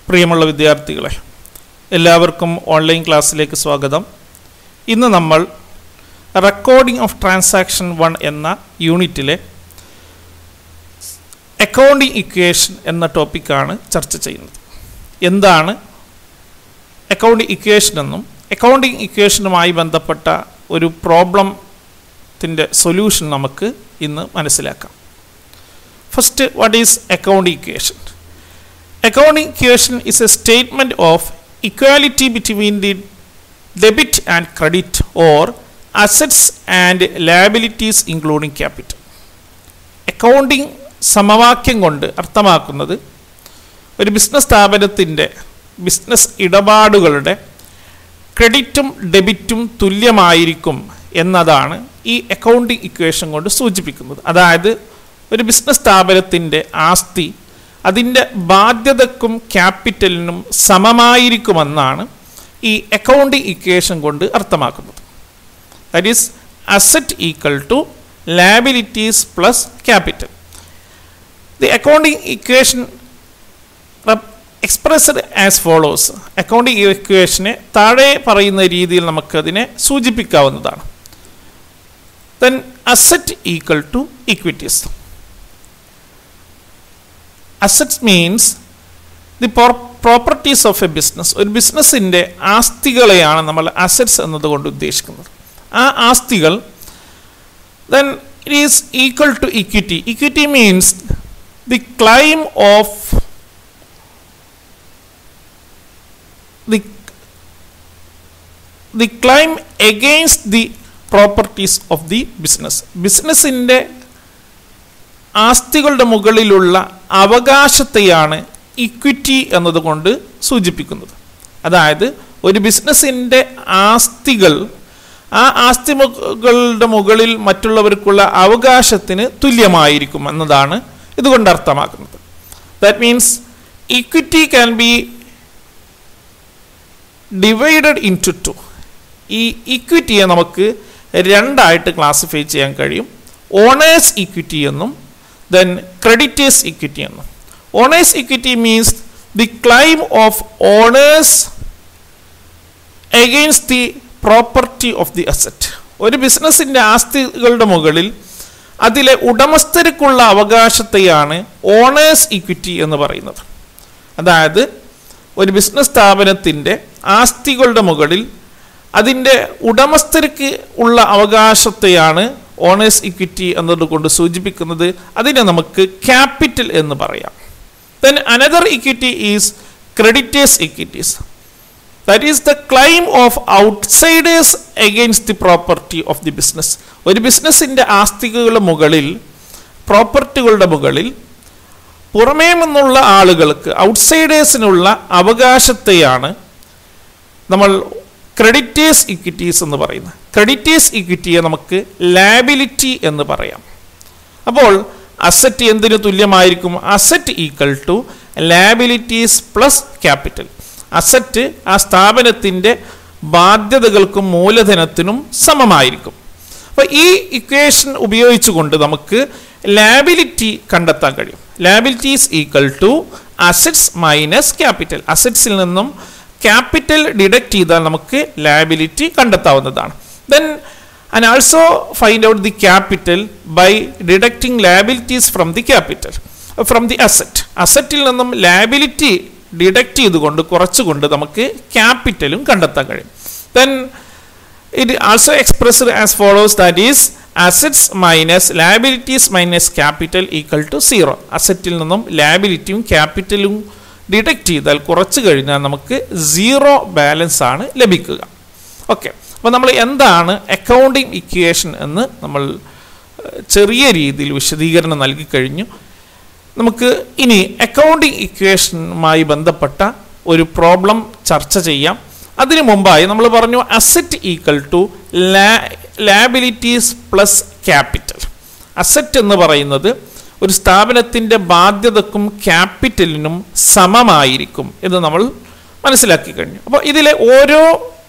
പ്രിയമുള്ള വിദ്യാർത്ഥികളെ എല്ലാവർക്കും ഓൺലൈൻ ക്ലാസ്സിലേക്ക് സ്വാഗതം ഇന്ന് നമ്മൾ റെക്കോർഡിംഗ് ഓഫ് ട്രാൻസാക്ഷൻ വൺ എന്ന യൂണിറ്റിലെ അക്കൗണ്ടിംഗ് ഇക്വേഷൻ എന്ന ടോപ്പിക്കാണ് ചർച്ച ചെയ്യുന്നത് എന്താണ് അക്കൗണ്ടിംഗ് ഇക്വേഷൻ എന്നും അക്കൗണ്ടിംഗ് ഇക്വേഷനുമായി ബന്ധപ്പെട്ട ഒരു പ്രോബ്ലത്തിൻ്റെ സൊല്യൂഷൻ നമുക്ക് ഇന്ന് മനസ്സിലാക്കാം first what is accounting equation accounting equation is a statement of equality between the debit and credit or assets and liabilities including capital accounting സമവാക്യം കൊണ്ട് അർത്ഥമാക്കുന്നത് ഒരു ബിസിനസ് സ്ഥാപനത്തിൻ്റെ ബിസിനസ് ഇടപാടുകളുടെ ക്രെഡിറ്റും ഡെബിറ്റും തുല്യമായിരിക്കും എന്നതാണ് ഈ അക്കൗണ്ടിംഗ് ഇക്വേഷൻ കൊണ്ട് സൂചിപ്പിക്കുന്നത് അതായത് ഒരു ബിസിനസ് സ്ഥാപനത്തിൻ്റെ ആസ്തി അതിൻ്റെ ബാധ്യതക്കും ക്യാപിറ്റലിനും സമമായിരിക്കുമെന്നാണ് ഈ അക്കൗണ്ടിംഗ് ഇക്വേഷൻ കൊണ്ട് അർത്ഥമാക്കുന്നത് that is asset equal to liabilities plus capital the accounting equation expressed as follows accounting ഇക്വേഷനെ താഴെ പറയുന്ന രീതിയിൽ നമുക്കതിനെ സൂചിപ്പിക്കാവുന്നതാണ് then asset equal to equities assets means the properties of a business ഒരു ബിസിനസ്സിൻ്റെ ആസ്തികളെയാണ് നമ്മൾ അസറ്റ്സ് എന്നതുകൊണ്ട് ഉദ്ദേശിക്കുന്നത് ആ ആസ്തികൾ then it is equal to equity equity means the claim of the the claim against the properties of the business ബിസിനസ്സിൻ്റെ ആസ്തികളുടെ മുകളിലുള്ള അവകാശത്തെയാണ് ഇക്വിറ്റി എന്നതുകൊണ്ട് സൂചിപ്പിക്കുന്നത് അതായത് ഒരു ബിസിനസ്സിൻ്റെ ആസ്തികൾ ആ ആസ്തികളുടെ മുകളിൽ മറ്റുള്ളവർക്കുള്ള അവകാശത്തിന് തുല്യമായിരിക്കും എന്നതാണ് ഇതുകൊണ്ട് അർത്ഥമാക്കുന്നത് that means equity can be divided in to two ഈ ഇക്വിറ്റിയെ നമുക്ക് രണ്ടായിട്ട് ക്ലാസിഫൈ ചെയ്യാൻ കഴിയും ഓണേഴ്സ് ഇക്വിറ്റി എന്നും then creditors equity എന്നും owners equity means the claim of owners against the property of the asset ഒരു ബിസിനസ്സിൻ്റെ ആസ്തികളുടെ മുകളിൽ അതിലെ ഉടമസ്ഥർക്കുള്ള അവകാശത്തെയാണ് ഓണേഴ്സ് ഇക്വിറ്റി എന്ന് പറയുന്നത് അതായത് ഒരു ബിസിനസ് സ്ഥാപനത്തിൻ്റെ ആസ്തികളുടെ മുകളിൽ അതിൻ്റെ ഉടമസ്ഥർക്ക് ഉള്ള അവകാശത്തെയാണ് ഓണേഴ്സ് ഇക്വിറ്റി എന്നതുകൊണ്ട് സൂചിപ്പിക്കുന്നത് അതിനെ നമുക്ക് ക്യാപിറ്റൽ എന്ന് പറയാം then another equity is creditors equities that is the claim of outsiders against the property of the business ഒരു ബിസിനസ്സിൻ്റെ ആസ്തികളുടെ മുകളിൽ പ്രോപ്പർട്ടികളുടെ മുകളിൽ പുറമേ നിന്നുള്ള ആളുകൾക്ക് ഔട്ട്സൈഡേഴ്സിനുള്ള അവകാശത്തെയാണ് നമ്മൾ ക്രെഡിറ്റേഴ്സ് ഇക്വിറ്റീസ് എന്ന് പറയുന്നത് ക്രെഡിറ്റേഴ്സ് ഇക്വിറ്റിയെ നമുക്ക് ലാബിലിറ്റി എന്ന് പറയാം അപ്പോൾ അസറ്റ് എന്തിനു തുല്യമായിരിക്കും asset equal to liabilities plus capital asset ആ സ്ഥാപനത്തിൻ്റെ ബാധ്യതകൾക്കും മൂലധനത്തിനും സമമായിരിക്കും അപ്പോൾ ഈ ഇക്വേഷൻ ഉപയോഗിച്ചുകൊണ്ട് നമുക്ക് ലാബിലിറ്റി കണ്ടെത്താൻ കഴിയും liabilities equal to assets minus capital അസറ്റ്സിൽ നിന്നും ക്യാപിറ്റൽ ഡിഡക്റ്റ് ചെയ്താൽ നമുക്ക് ലാബിലിറ്റി കണ്ടെത്താവുന്നതാണ് then and also find out the capital by deducting liabilities from the capital from the asset അസറ്റിൽ നിന്നും ലാബിലിറ്റി ഡിഡക്റ്റ് ചെയ്തുകൊണ്ട് കുറച്ചുകൊണ്ട് നമുക്ക് ക്യാപിറ്റലും കണ്ടെത്താൻ കഴിയും then it also expressed as follows that is assets minus liabilities minus capital equal to zero അസറ്റിൽ നിന്നും ലാബിലിറ്റിയും ക്യാപിറ്റലും ഡിഡക്റ്റ് ചെയ്താൽ കുറച്ച് കഴിഞ്ഞാൽ നമുക്ക് സീറോ ബാലൻസ് ആണ് ലഭിക്കുക ഓക്കെ അപ്പോൾ നമ്മൾ എന്താണ് അക്കൗണ്ടിങ് ഇക്വേഷൻ എന്ന് നമ്മൾ ചെറിയ രീതിയിൽ വിശദീകരണം നൽകി കഴിഞ്ഞു നമുക്ക് ഇനി അക്കൗണ്ടിങ് ഇക്വേഷനുമായി ബന്ധപ്പെട്ട ഒരു പ്രോബ്ലം ചർച്ച ചെയ്യാം അതിനു മുമ്പായി നമ്മൾ പറഞ്ഞു asset equal to liabilities plus capital asset എന്ന് പറയുന്നത് ഒരു സ്ഥാപനത്തിൻ്റെ ബാധ്യതക്കും ക്യാപിറ്റലിനും സമമായിരിക്കും എന്ന് നമ്മൾ മനസ്സിലാക്കി കഴിഞ്ഞു അപ്പോൾ ഇതിലെ ഓരോ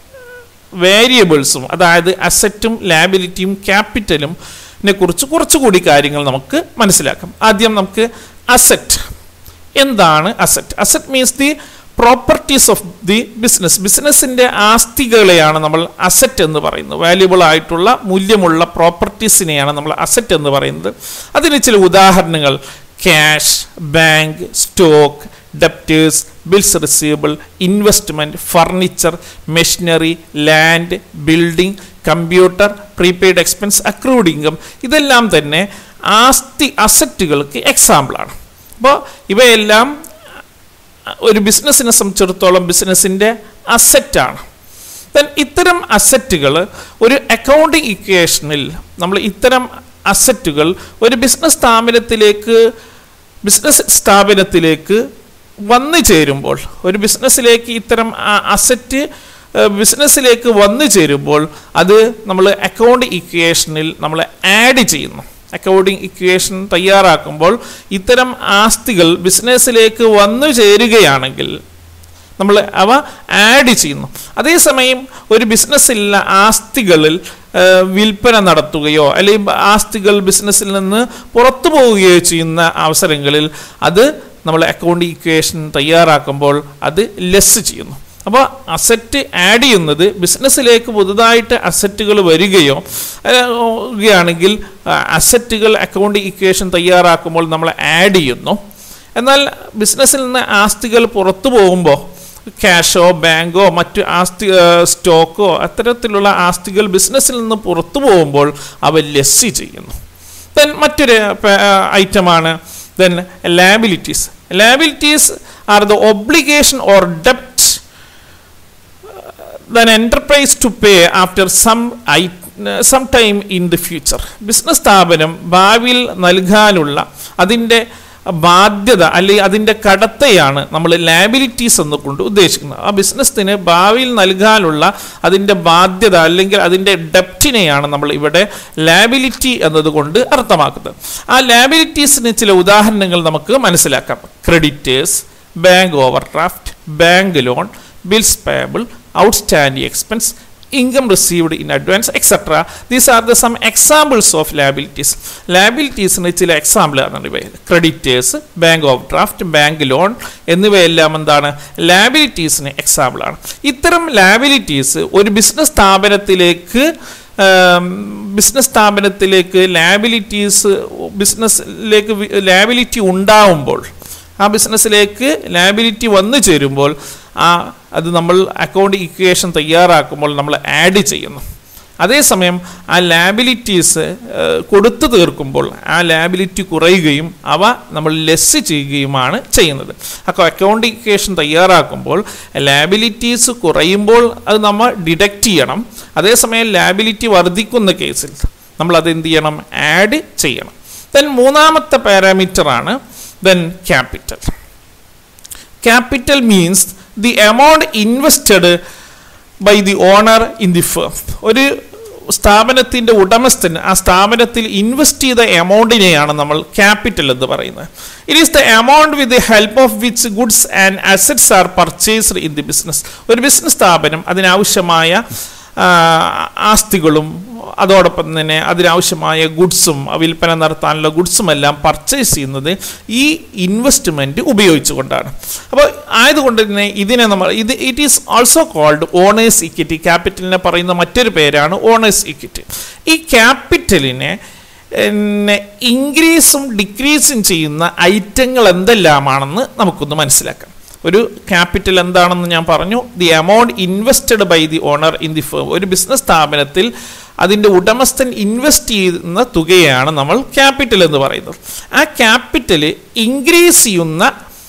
വേരിയബിൾസും അതായത് അസറ്റും ലാബിലിറ്റിയും ക്യാപിറ്റലും കുറിച്ച് കുറച്ചുകൂടി കാര്യങ്ങൾ നമുക്ക് മനസ്സിലാക്കാം ആദ്യം നമുക്ക് അസറ്റ് എന്താണ് asset asset means the properties of the business ബിസിനസ്സിൻ്റെ ആസ്തികളെയാണ് നമ്മൾ അസറ്റ് എന്ന് പറയുന്നത് വാല്യുബിൾ ആയിട്ടുള്ള മൂല്യമുള്ള പ്രോപ്പർട്ടീസിനെയാണ് നമ്മൾ അസറ്റ് എന്ന് പറയുന്നത് അതിന് ചില ഉദാഹരണങ്ങൾ cash bank stock debtors bills receivable investment furniture machinery land building computer prepaid expense accrued income ഇതെല്ലാം തന്നെ ആസ്തി അസറ്റുകൾക്ക് എക്സാമ്പിളാണ് അപ്പോൾ ഇവയെല്ലാം ഒരു ബിസിനസ്സിനെ സംബന്ധിച്ചിടത്തോളം ബിസിനസ്സിൻ്റെ അസറ്റാണ് ദെൻ ഇത്തരം അസറ്റുകൾ ഒരു അക്കൗണ്ടിങ് ഇക്വേഷനിൽ നമ്മൾ ഇത്തരം അസറ്റുകൾ ഒരു ബിസിനസ് സ്ഥാപനത്തിലേക്ക് ബിസിനസ് സ്ഥാപനത്തിലേക്ക് വന്നു ചേരുമ്പോൾ ഒരു ബിസിനസ്സിലേക്ക് ഇത്തരം അസറ്റ് ബിസിനസ്സിലേക്ക് വന്നു ചേരുമ്പോൾ അത് നമ്മൾ അക്കൗണ്ട് ഇക്വേഷനിൽ നമ്മൾ ആഡ് ചെയ്യുന്നു അക്കൗണ്ടിങ് ഇക്വേഷൻ തയ്യാറാക്കുമ്പോൾ ഇത്തരം ആസ്തികൾ ബിസിനസ്സിലേക്ക് വന്നു ചേരുകയാണെങ്കിൽ നമ്മൾ അവ ആഡ് ചെയ്യുന്നു അതേസമയം ഒരു ബിസിനസ്സിലുള്ള ആസ്തികളിൽ വിൽപ്പന നടത്തുകയോ അല്ലെങ്കിൽ ആസ്തികൾ ബിസിനസ്സിൽ നിന്ന് പുറത്തു പോവുകയോ ചെയ്യുന്ന അവസരങ്ങളിൽ അത് നമ്മൾ അക്കൗണ്ട് ഇക്വേഷൻ തയ്യാറാക്കുമ്പോൾ അത് ലെസ് ചെയ്യുന്നു അപ്പോൾ അസറ്റ് ആഡ് ചെയ്യുന്നത് ബിസിനസ്സിലേക്ക് പുതുതായിട്ട് അസറ്റുകൾ വരികയോ യാണെങ്കിൽ അസറ്റുകൾ അക്കൗണ്ട് ഇക്വേഷൻ തയ്യാറാക്കുമ്പോൾ നമ്മൾ ആഡ് ചെയ്യുന്നു എന്നാൽ ബിസിനസ്സിൽ നിന്ന് ആസ്തികൾ പുറത്തു പോകുമ്പോൾ ക്യാഷോ ബാങ്കോ മറ്റു ആസ്തി സ്റ്റോക്കോ അത്തരത്തിലുള്ള ആസ്തികൾ ബിസിനസ്സിൽ നിന്ന് പുറത്തു പോകുമ്പോൾ അവ ലെസ്സി ചെയ്യുന്നു ദെൻ മറ്റൊരു ഐറ്റമാണ് then liabilities liabilities are the obligation or ഡെപ്റ്റ് than enterprise to pay after some I some time in the future business സ്ഥാപനം ഭാവിയിൽ നൽകാനുള്ള അതിൻ്റെ ബാധ്യത അല്ലെങ്കിൽ അതിൻ്റെ കടത്തയാണ് നമ്മൾ ലാബിലിറ്റീസ് എന്ന് കൊണ്ട് ഉദ്ദേശിക്കുന്നത് ആ ബിസിനസ്സിന് ഭാവിയിൽ നൽകാനുള്ള അതിൻ്റെ ബാധ്യത അല്ലെങ്കിൽ അതിൻ്റെ ഡെപ്റ്റിനെയാണ് നമ്മൾ ഇവിടെ ലാബിലിറ്റി എന്നതുകൊണ്ട് അർത്ഥമാക്കുന്നത് ആ ലാബിലിറ്റീസിന് ചില ഉദാഹരണങ്ങൾ നമുക്ക് മനസ്സിലാക്കാം creditors bank overdraft bank loan bills payable outstanding expense income received in advance etc these are the some examples of liabilities ലാബിലിറ്റീസിന് ചില എക്സാമ്പിൾ ആണ് ഇവ creditors bank of draft bank loan എന്നിവയെല്ലാം എന്താണ് ലാബിലിറ്റീസിന് എക്സാമ്പിൾ ആണ് ഇത്തരം ലാബിലിറ്റീസ് ഒരു business സ്ഥാപനത്തിലേക്ക് ബിസിനസ് സ്ഥാപനത്തിലേക്ക് ലാബിലിറ്റീസ് ബിസിനസ്സിലേക്ക് ലാബിലിറ്റി ഉണ്ടാവുമ്പോൾ ആ ബിസിനസ്സിലേക്ക് ലാബിലിറ്റി വന്നു ചേരുമ്പോൾ ആ അത് നമ്മൾ അക്കൗണ്ട് ഇക്വേഷൻ തയ്യാറാക്കുമ്പോൾ നമ്മൾ ആഡ് ചെയ്യുന്നു അതേസമയം ആ ലാബിലിറ്റീസ് കൊടുത്തു തീർക്കുമ്പോൾ ആ ലാബിലിറ്റി കുറയുകയും അവ നമ്മൾ ലെസ് ചെയ്യുകയുമാണ് ചെയ്യുന്നത് അപ്പോൾ അക്കൗണ്ട് ഇക്വേഷൻ തയ്യാറാക്കുമ്പോൾ ലാബിലിറ്റീസ് കുറയുമ്പോൾ അത് നമ്മൾ ഡിഡക്റ്റ് ചെയ്യണം അതേസമയം ലാബിലിറ്റി വർദ്ധിക്കുന്ന കേസിൽ നമ്മൾ അത് എന്ത് ചെയ്യണം ആഡ് ചെയ്യണം ദെൻ മൂന്നാമത്തെ പാരാമീറ്ററാണ് then capital capital means the amount invested by the owner in the firm ഒരു സ്ഥാപനത്തിൻ്റെ ഉടമസ്ഥൻ ആ സ്ഥാപനത്തിൽ ഇൻവെസ്റ്റ് ചെയ്ത എമൗണ്ടിനെയാണ് നമ്മൾ ക്യാപിറ്റൽ എന്ന് പറയുന്നത് it is the amount with the help of which goods and assets are purchased in the business ഒരു ബിസിനസ് സ്ഥാപനം അതിനാവശ്യമായ ആസ്തികളും അതോടൊപ്പം തന്നെ അതിനാവശ്യമായ ഗുഡ്സും വിൽപ്പന നടത്താനുള്ള ഗുഡ്സും എല്ലാം പർച്ചേസ് ചെയ്യുന്നത് ഈ ഇൻവെസ്റ്റ്മെൻറ്റ് ഉപയോഗിച്ചുകൊണ്ടാണ് അപ്പോൾ ആയതുകൊണ്ട് തന്നെ ഇതിനെ നമ്മൾ ഇത് it is also called owners equity ക്യാപിറ്റലിനെ പറയുന്ന മറ്റൊരു പേരാണ് ഓണേഴ്സ് ഇക്വിറ്റി ഈ ക്യാപിറ്റലിനെ പിന്നെ ഇൻക്രീസും ഡിക്രീസും ചെയ്യുന്ന ഐറ്റങ്ങൾ എന്തെല്ലാമാണെന്ന് നമുക്കൊന്ന് മനസ്സിലാക്കാം ഒരു ക്യാപിറ്റൽ എന്താണെന്ന് ഞാൻ പറഞ്ഞു the amount invested by the owner in the firm ഒരു ബിസിനസ് സ്ഥാപനത്തിൽ അതിൻ്റെ ഉടമസ്ഥൻ ഇൻവെസ്റ്റ് ചെയ്യുന്ന തുകയാണ് നമ്മൾ ക്യാപിറ്റൽ എന്ന് പറയുന്നത് ആ ക്യാപിറ്റൽ ഇൻക്രീസ് ചെയ്യുന്ന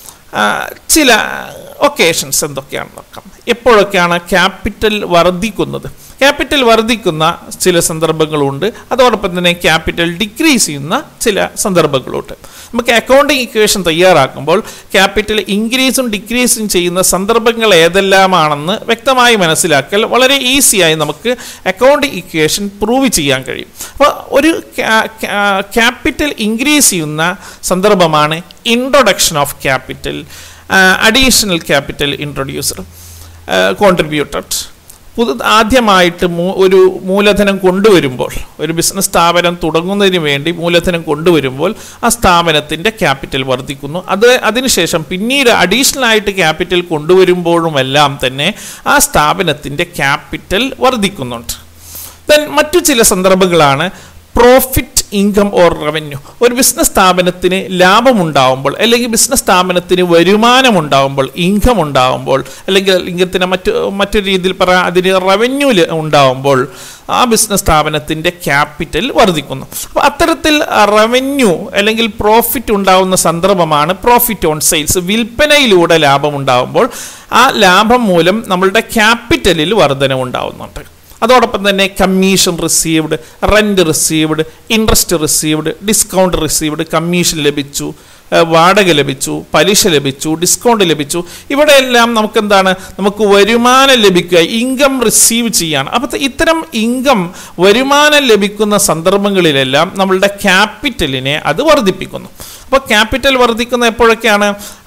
ചില ഒക്കേഷൻസ് എന്തൊക്കെയാണെന്ന് നോക്കാം എപ്പോഴൊക്കെയാണ് ക്യാപിറ്റൽ വർദ്ധിക്കുന്നത് ക്യാപിറ്റൽ വർദ്ധിക്കുന്ന ചില സന്ദർഭങ്ങളുണ്ട് അതോടൊപ്പം തന്നെ ക്യാപിറ്റൽ ഡിക്രീസ് ചെയ്യുന്ന ചില സന്ദർഭങ്ങളുണ്ട് നമുക്ക് അക്കൗണ്ടിങ് ഇക്വേഷൻ തയ്യാറാക്കുമ്പോൾ ക്യാപിറ്റൽ ഇൻക്രീസും ഡിക്രീസും ചെയ്യുന്ന സന്ദർഭങ്ങൾ ഏതെല്ലാമാണെന്ന് വ്യക്തമായി മനസ്സിലാക്കൽ വളരെ ഈസിയായി നമുക്ക് അക്കൗണ്ടിങ് ഇക്വേഷൻ പ്രൂവ് ചെയ്യാൻ കഴിയും അപ്പോൾ ഒരു ക്യാപിറ്റൽ ഇൻക്രീസ് ചെയ്യുന്ന സന്ദർഭമാണ് introduction of capital additional capital introducer contributed പുതു ആദ്യമായിട്ട് മൂ- ഒരു മൂലധനം കൊണ്ടുവരുമ്പോൾ ഒരു ബിസിനസ് സ്ഥാപനം തുടങ്ങുന്നതിന് വേണ്ടി മൂലധനം കൊണ്ടുവരുമ്പോൾ ആ സ്ഥാപനത്തിൻ്റെ ക്യാപിറ്റൽ വർദ്ധിക്കുന്നു അത് അതിനുശേഷം പിന്നീട് അഡീഷണൽ ആയിട്ട് ക്യാപിറ്റൽ കൊണ്ടുവരുമ്പോഴുമെല്ലാം തന്നെ ആ സ്ഥാപനത്തിൻ്റെ ക്യാപിറ്റൽ വർദ്ധിക്കുന്നുണ്ട് ദെൻ മറ്റു ചില സന്ദർഭങ്ങളാണ് പ്രോഫിറ്റ് ഇൻകം ഓർ റവന്യൂ ഒരു ബിസിനസ് സ്ഥാപനത്തിന് ലാഭമുണ്ടാവുമ്പോൾ അല്ലെങ്കിൽ ബിസിനസ് സ്ഥാപനത്തിന് വരുമാനം ഉണ്ടാവുമ്പോൾ ഇൻകം ഉണ്ടാവുമ്പോൾ അല്ലെങ്കിൽ ഇംഗത്തിന് മറ്റു മറ്റൊരു രീതിയിൽ പറയാം അതിന് റവന്യൂ ഉണ്ടാവുമ്പോൾ ആ ബിസിനസ് സ്ഥാപനത്തിൻ്റെ ക്യാപിറ്റൽ വർദ്ധിക്കുന്നു അപ്പോൾ അത്തരത്തിൽ റവന്യൂ അല്ലെങ്കിൽ പ്രോഫിറ്റ് ഉണ്ടാവുന്ന സന്ദർഭമാണ് പ്രോഫിറ്റ് ഓൺ സെയിൽസ് വിൽപ്പനയിലൂടെ ലാഭം ഉണ്ടാവുമ്പോൾ ആ ലാഭം മൂലം നമ്മളുടെ ക്യാപിറ്റലിൽ വർധന ഉണ്ടാവുന്നുണ്ട് അതോടൊപ്പം തന്നെ commission received rent received interest received discount received commission ലഭിച്ചു ഏഹ് വാടക ലഭിച്ചു പലിശ ലഭിച്ചു ഡിസ്കൗണ്ട് ലഭിച്ചു ഇവിടെയെല്ലാം നമുക്ക് എന്താണ് നമുക്ക് വരുമാനം ലഭിക്കുക ഇൻകം റിസീവ് ചെയ്യാണ് അപ്പോൾ ഇത്തരം ഇൻകം വരുമാനം ലഭിക്കുന്ന സന്ദർഭങ്ങളിലെല്ലാം നമ്മളുടെ ക്യാപിറ്റലിനെ അത് വർദ്ധിപ്പിക്കുന്നു അപ്പോൾ ക്യാപിറ്റൽ വർദ്ധിക്കുന്ന എപ്പോഴൊക്കെയാണ്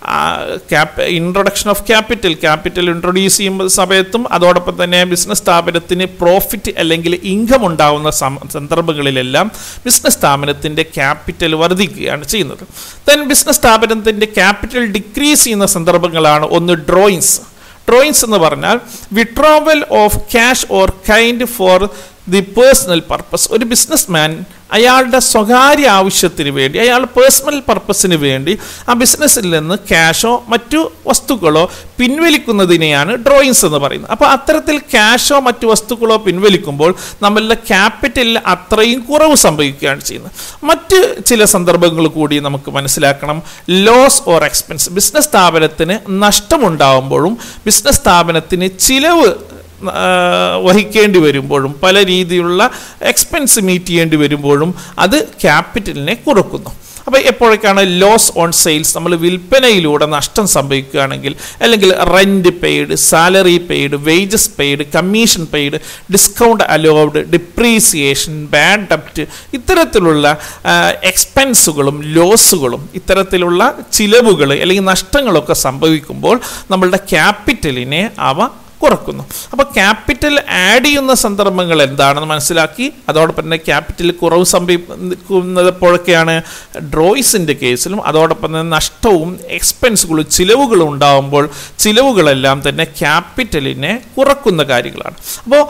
introduction of capital capital introduce ചെയ്യുമ്പോൾ സമയത്തും അതോടൊപ്പം തന്നെ ബിസിനസ് സ്ഥാപനത്തിന് പ്രോഫിറ്റ് അല്ലെങ്കിൽ ഇൻകം ഉണ്ടാവുന്ന സം- സന്ദർഭങ്ങളിലെല്ലാം ബിസിനസ് സ്ഥാപനത്തിൻ്റെ ക്യാപിറ്റൽ വർദ്ധിക്കുകയാണ് ചെയ്യുന്നത് ദെൻ ബിസിനസ് സ്ഥാപനത്തിൻ്റെ ക്യാപിറ്റൽ ഡിക്രീസ് ചെയ്യുന്ന സന്ദർഭങ്ങളാണ് ഒന്ന് ഡ്രോയിങ്സ് ഡ്രോയിങ്സ് എന്ന് പറഞ്ഞാൽ withdrawal of cash or kind for the personal purpose ഒരു ബിസിനസ് മാൻ അയാളുടെ സ്വകാര്യ ആവശ്യത്തിന് വേണ്ടി അയാളുടെ പേഴ്സണൽ പർപ്പസിന് വേണ്ടി ആ ബിസിനസ്സിൽ നിന്ന് ക്യാഷോ മറ്റു വസ്തുക്കളോ പിൻവലിക്കുന്നതിനെയാണ് ഡ്രോയിങ്സ് എന്ന് പറയുന്നത് അപ്പോൾ അത്തരത്തിൽ ക്യാഷോ മറ്റു വസ്തുക്കളോ പിൻവലിക്കുമ്പോൾ നമ്മളുടെ ക്യാപിറ്റലിൽ അത്രയും കുറവ് സംഭവിക്കുകയാണ് ചെയ്യുന്നത് മറ്റ് ചില സന്ദർഭങ്ങൾ കൂടി നമുക്ക് മനസ്സിലാക്കണം ലോസ് ഓർ എക്സ്പെൻസ് ബിസിനസ് സ്ഥാപനത്തിന് നഷ്ടമുണ്ടാകുമ്പോഴും ബിസിനസ് സ്ഥാപനത്തിന് ചിലവ് ആ, വഹിക്കേണ്ടി വരുമ്പോഴും പല രീതിയിലുള്ള എക്സ്പെൻസ് മീറ്റ് ചെയ്യേണ്ടി വരുമ്പോഴും അത് ക്യാപിറ്റലിനെ കുറക്കുന്നു അപ്പോൾ എപ്പോഴൊക്കെയാണ് ലോസ് ഓൺ സെയിൽസ് നമ്മൾ വിൽപ്പനയിലൂടെ നഷ്ടം സംഭവിക്കുകയാണെങ്കിൽ അല്ലെങ്കിൽ rent paid salary paid wages paid commission paid discount allowed depreciation bad ഡെപ്റ്റ് ഇത്തരത്തിലുള്ള എക്സ്പെൻസുകളും ലോസുകളും ഇത്തരത്തിലുള്ള ചിലവുകൾ അല്ലെങ്കിൽ നഷ്ടങ്ങളൊക്കെ സംഭവിക്കുമ്പോൾ നമ്മളുടെ ക്യാപിറ്റലിനെ അവ കുറക്കുന്നു അപ്പോൾ ക്യാപിറ്റൽ ആഡ് ചെയ്യുന്ന സന്ദർഭങ്ങൾ എന്താണെന്ന് മനസ്സിലാക്കി അതോടൊപ്പം തന്നെ ക്യാപിറ്റൽ കുറവ് സംഭവിക്കുന്നത് എപ്പോഴൊക്കെയാണ് ഡ്രോയിസിൻ്റെ കേസിലും അതോടൊപ്പം തന്നെ നഷ്ടവും എക്സ്പെൻസുകളും ചിലവുകളും ഉണ്ടാകുമ്പോൾ ചിലവുകളെല്ലാം തന്നെ ക്യാപിറ്റലിനെ കുറക്കുന്ന കാര്യങ്ങളാണ് അപ്പോൾ